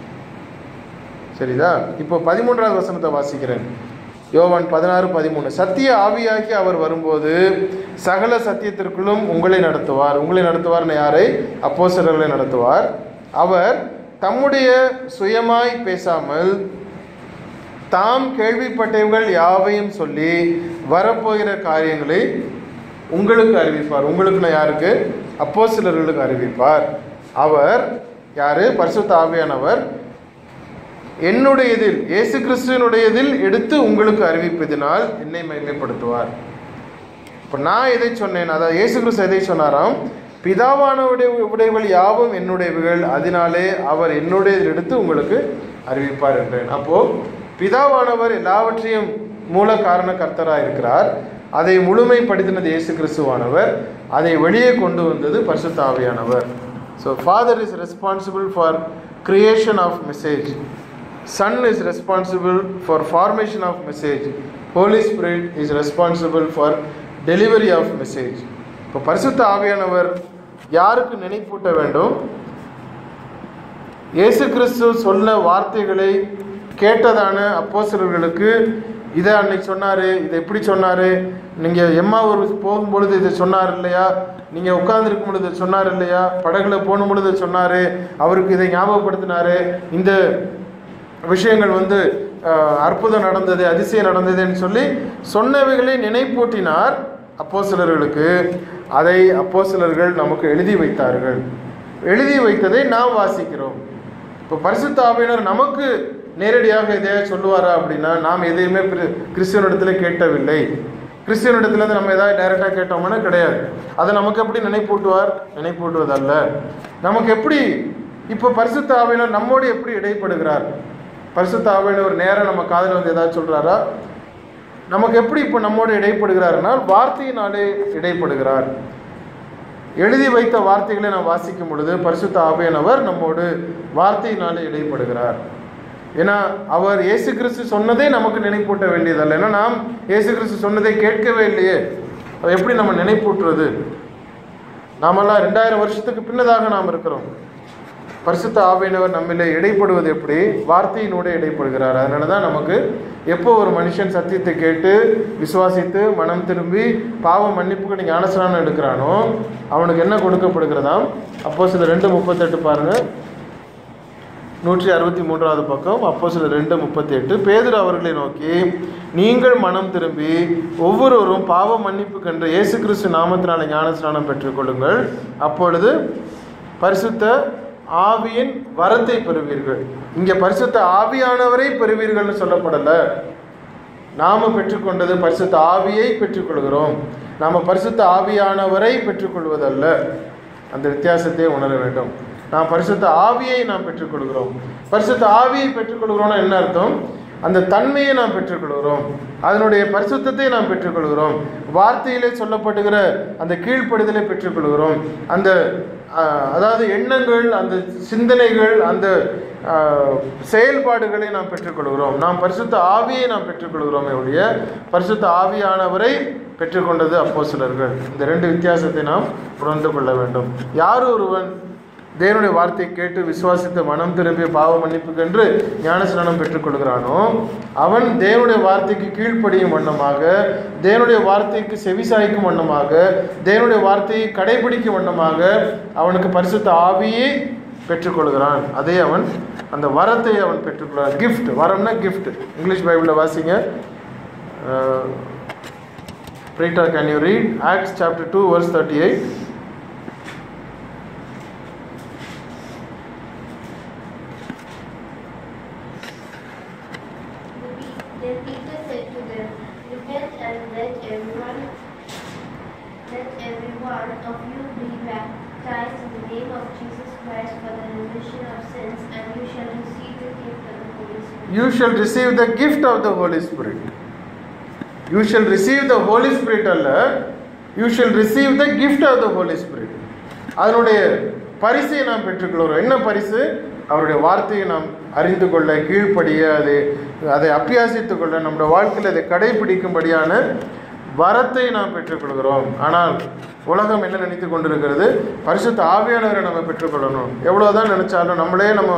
S1: சரிதா இப்போ பதிமூன்றாவது வசனத்தை வாசிக்கிறேன் யோவான் பதினாறு பதிமூணு சத்திய ஆவியாகி அவர் வரும்போது சகல சத்தியத்திற்குள்ளும் உங்களை நடத்துவார் உங்களை நடத்துவார்னு யாரை அப்போஸ்தலர்களை நடத்துவார் அவர் தம்முடைய சுயமாய் பேசாமல் தாம் கேள்விப்பட்டவர்கள் யாவையும் சொல்லி வரப்போகிற காரியங்களை உங்களுக்கு அறிவிப்பார் உங்களுக்குன்னா யாருக்கு அப்போஸ்தலர்களுக்கு அறிவிப்பார் அவர் யாரு பரிசுத்த ஆவியானவர் என்னுடையதில் இயேசு கிறிஸ்துவனுடையதில் எடுத்து உங்களுக்கு அறிவிப்பதினால் என்னை மகிமைப்படுத்துவார் இப்போ நான் எதை சொன்னேன் அதாவது இயேசு கிறிஸ்து எதை சொன்னாராம் பிதாவானவுடைய உடையவள் யாவும் என்னுடையவைகள் அதனாலே அவர் என்னுடையதில் எடுத்து உங்களுக்கு அறிவிப்பார் என்றேன் அப்போ பிதாவானவர் எல்லாவற்றையும் மூல காரண கர்த்தராக இருக்கிறார் அதை முழுமைப்படுத்தினது இயேசு கிறிஸ்துவானவர் அதை வெளியே கொண்டு வந்தது பரிசுத்த ஆவியானவர் so father is responsible for creation of message son is responsible for formation of message holy spirit is responsible for delivery of message இப்போ பரிசுத்த ஆவியானவர் யாருக்கு நினைப்பூட்ட வேண்டும் இயேசு கிறிஸ்து சொன்ன வார்த்தைகளை கேட்டதான அப்போஸ்தலர்களுக்கு இதை அன்னைக்கு சொன்னார் இதை எப்படி சொன்னார் நீங்கள் எம்மா ஒரு போகும்பொழுது இதை சொன்னார் இல்லையா நீங்கள் உட்கார்ந்துருக்கும் பொழுது இதை சொன்னார் இல்லையா படகுல போகும் பொழுது இதை சொன்னார் அவருக்கு இதை ஞாபகப்படுத்தினார் இந்த விஷயங்கள் வந்து அஹ், அற்புதம் நடந்தது அதிசயம் நடந்ததுன்னு சொல்லி சொன்னவைகளை நினைப்பூட்டினார் அப்போஸ்தலர்களுக்கு அதை அப்போஸ்தலர்கள் நமக்கு எழுதி வைத்தார்கள் எழுதி வைத்ததை நாம் வாசிக்கிறோம் இப்போ பரிசுத்த ஆவியினர் நமக்கு நேரடியாக எதையாவது சொல்லுவாரா அப்படின்னா நாம் எதையுமே கிரி- கிறிஸ்துவனிடத்துல கேட்டவில்லை கிறிஸ்துவனிடத்துல இருந்து நம்ம ஏதாவது டைரெக்டாக கேட்டோம்னா கிடையாது அதை நமக்கு எப்படி நினைப்பூட்டுவார் நினைப்பூட்டுவதல்ல நமக்கு எப்படி இப்போ பரிசுத்த ஆவியினர் நம்மோடு எப்படி இடைப்படுகிறார் பரிசுத்த ஆவியினர் நேரம் நம்ம காதில் வந்து ஏதாவது சொல்றாரா நமக்கு எப்படி இப்போ நம்மோடு இடைப்படுகிறார்னா வார்த்தையினாலே இடைப்படுகிறார் எழுதி வைத்த வார்த்தைகளை நாம் வாசிக்கும் பொழுது பரிசுத்த ஆவியானவர் நம்மோடு வார்த்தையினாலே இடைப்படுகிறார் ஏன்னா அவர் இயேசு கிறிஸ்து சொன்னதே நமக்கு நினைப்பூட்ட வேண்டியதல்ல ஏன்னா நாம் இயேசு கிறிஸ்து சொன்னதை கேட்கவே இல்லையே அதை எப்படி நம்ம நினைப்பூட்டுறது நாமெல்லாம் ரெண்டாயிரம் வருஷத்துக்கு பின்னதாக நாம் இருக்கிறோம் பரிசுத்த ஆவியினவர் நம்மிலே இடைப்படுவது எப்படி வார்த்தையினோடு இடைப்படுகிறார் அதனால தான் நமக்கு எப்போ ஒரு மனுஷன் சத்தியத்தை கேட்டு விசுவாசித்து மனம் திரும்பி பாவ மன்னிப்புக்கு ஞானஸ்நானம் எடுக்கிறானோ அவனுக்கு என்ன கொடுக்கப்படுகிறதாம் அப்போ சில ரெண்டு முப்பத்தெட்டு பாருங்க நூற்றி அறுபத்தி மூன்றாவது பக்கம் அப்போ சில ரெண்டு முப்பத்தி எட்டு பேதுரு அவர்களை நோக்கி நீங்கள் மனம் திரும்பி ஒவ்வொருவரும் பாவ மன்னிப்பு கண்டு இயேசு கிறிஸ்து நாமத்தினால ஞானஸ்நானம் பெற்றுக்கொள்ளுங்கள் அப்பொழுது பரிசுத்த ஆவியின் வரத்தை பெறுவீர்கள் இங்கே பரிசுத்த ஆவியானவரை பெறுவீர்கள்னு சொல்லப்படல நாம பெற்றுக்கொண்டது பரிசுத்த ஆவியை பெற்றுக்கொள்கிறோம் நாம பரிசுத்த ஆவியானவரை பெற்றுக்கொள்வதல்ல அந்த வித்தியாசத்தை உணர வேண்டும் நாம் பரிசுத்த ஆவியை நாம் பெற்றுக்கொள்கிறோம் பரிசுத்த ஆவியை பெற்றுக்கொள்கிறோம்னா என்ன அர்த்தம் அந்த தன்மையை நாம் பெற்றுக்கொள்கிறோம் அதனுடைய பரிசுத்தத்தை நாம் பெற்றுக்கொள்கிறோம் வார்த்தையிலே சொல்லப்படுகிற அந்த கீழ்ப்படுதலை பெற்றுக்கொள்கிறோம் அந்த ஆஹ், அதாவது எண்ணங்கள் அந்த சிந்தனைகள் அந்த ஆஹ், செயல்பாடுகளை நாம் பெற்றுக்கொள்கிறோம் நாம் பரிசுத்த ஆவியை நாம் பெற்றுக்கொள்கிறோமே ஒழிய பரிசுத்த ஆவியானவரை பெற்றுக்கொண்டது அப்போஸ்தலர்கள் இந்த ரெண்டு வித்தியாசத்தை நாம் உணர்ந்து கொள்ள வேண்டும் யார் ஒருவன் தேவனுடைய வார்த்தையை கேட்டு விசுவாசித்து மனம் திரும்பி பாவ மன்னிப்புக்கென்று ஞானஸ்நானம் பெற்றுக்கொள்கிறானோ அவன் தேவனுடைய வார்த்தைக்கு கீழ்ப்படியும் வண்ணமாக தேவனுடைய வார்த்தைக்கு செவிசாய்க்கும் வண்ணமாக தேவனுடைய வார்த்தையை கடைபிடிக்கும் வண்ணமாக அவனுக்கு பரிசுத்த ஆவியை பெற்றுக்கொள்கிறான் அதே அவன் அந்த வரத்தை அவன் பெற்றுக்கொள்கிறான் கிஃப்ட் வரம்னா கிஃப்ட் இங்கிலீஷ் பைபிளில் வாசிங்க Prita, can you read Acts chapter 2, verse 38?
S4: Then Peter said to them, Repent and let everyone, let every one of you be baptized in the name of Jesus Christ for the remission of sins, and you shall receive the gift of the Holy Spirit.
S1: You shall receive the gift of the Holy Spirit. You shall receive the Holy Spirit அல்ல you shall receive the gift of the Holy Spirit. அதனுடைய பரிசை நாம் பெற்றுக்கொள்கிறோம் என்ன பரிசு அவருடைய வார்த்தையை நாம் அறிந்து கொள்ள கீழ்ப்படிய அதை அதை அப்பியாசித்துக் கொள்ள நம்முடைய வாழ்க்கையில் அதை கடைபிடிக்கும்படியான வரத்தை நாம் பெற்றுக்கொள்கிறோம் ஆனால் உலகம் என்ன நினைத்து கொண்டிருக்கிறது பரிசுத்த ஆவியானவரை நம்ம பெற்றுக்கொள்ளணும் எவ்வளோதான் நினைச்சாலும் நம்மளே நம்ம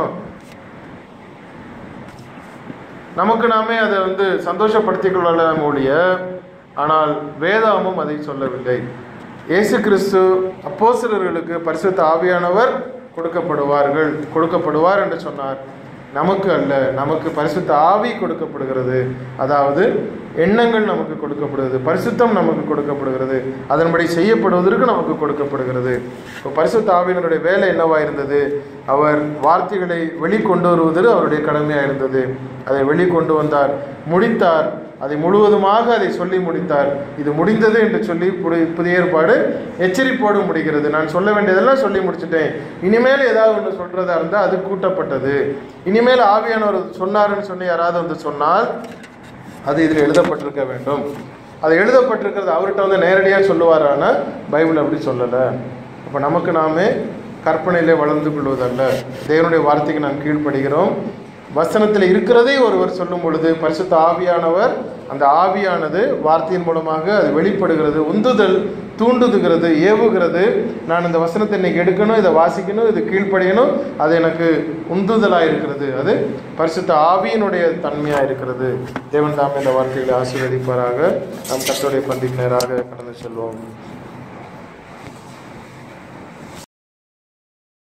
S1: நமக்கு நாமே அதை வந்து சந்தோஷப்படுத்திக் கொள்ளலாம் ஒழிய ஆனால் வேதாமும் அதை சொல்லவில்லை இயேசு கிறிஸ்து அப்போஸ்தலர்களுக்கு பரிசுத்த ஆவியானவர் கொடுக்கப்படுவார்கள் கொடுக்கப்படுவார் என்று சொன்னார் நமக்கு அல்ல நமக்கு பரிசுத்த ஆவி கொடுக்கப்படுகிறது அதாவது எண்ணங்கள் நமக்கு கொடுக்கப்படுகிறது பரிசுத்தம் நமக்கு கொடுக்கப்படுகிறது அதன்படி செய்யப்படுவதற்கு நமக்கு கொடுக்கப்படுகிறது இப்போ பரிசுத்த ஆவியினருடைய வேலை என்னவாக இருந்தது அவர் வார்த்தைகளை வெளிக்கொண்டு வருவது அவருடைய கடமையாக இருந்தது அதை வெளிக்கொண்டு வந்தார் முடித்தார் அதை முழுவதுமாக அதை சொல்லி முடித்தார் இது முடிந்தது என்று சொல்லி புதி- புதிய ஏற்பாடு எச்சரிப்போடு முடிகிறது நான் சொல்ல வேண்டியதெல்லாம் சொல்லி முடிச்சிட்டேன் இனிமேல் ஏதாவது ஒன்று சொல்றதா இருந்தால் அது கூட்டப்பட்டது இனிமேல் ஆவியானவர் சொன்னாருன்னு சொல்லி யாராவது வந்து சொன்னால் அது இதில் எழுதப்பட்டிருக்க வேண்டும் அது எழுதப்பட்டிருக்கிறது அவர்கிட்ட வந்து நேரடியாக சொல்லுவாரானா பைபிள் அப்படி சொல்லலை அப்போ நமக்கு நாமே கற்பனையிலே வளர்ந்து கொள்வதல்ல தேவனுடைய வார்த்தைக்கு நாம் கீழ்ப்படுகிறோம் வசனத்தில் இருக்கிறதை ஒருவர் சொல்லும் பொழுது பரிசுத்த ஆவியானவர் அந்த ஆவியானது வார்த்தையின் மூலமாக அது வெளிப்படுகிறது உந்துதல் தூண்டுதுகிறது ஏவுகிறது நான் இந்த வசனத்தை இன்னைக்கு எடுக்கணும் இதை வாசிக்கணும் இது கீழ்ப்படியணும் அது எனக்கு உந்துதலாக இருக்கிறது அது பரிசுத்த ஆவியினுடைய தன்மையாக இருக்கிறது தேவன் தாமே இந்த வார்த்தைகளை ஆசீர்வதிப்பாராக நாம் கத்தோடைய பந்திக்கு நேராக கடந்து செல்வோம்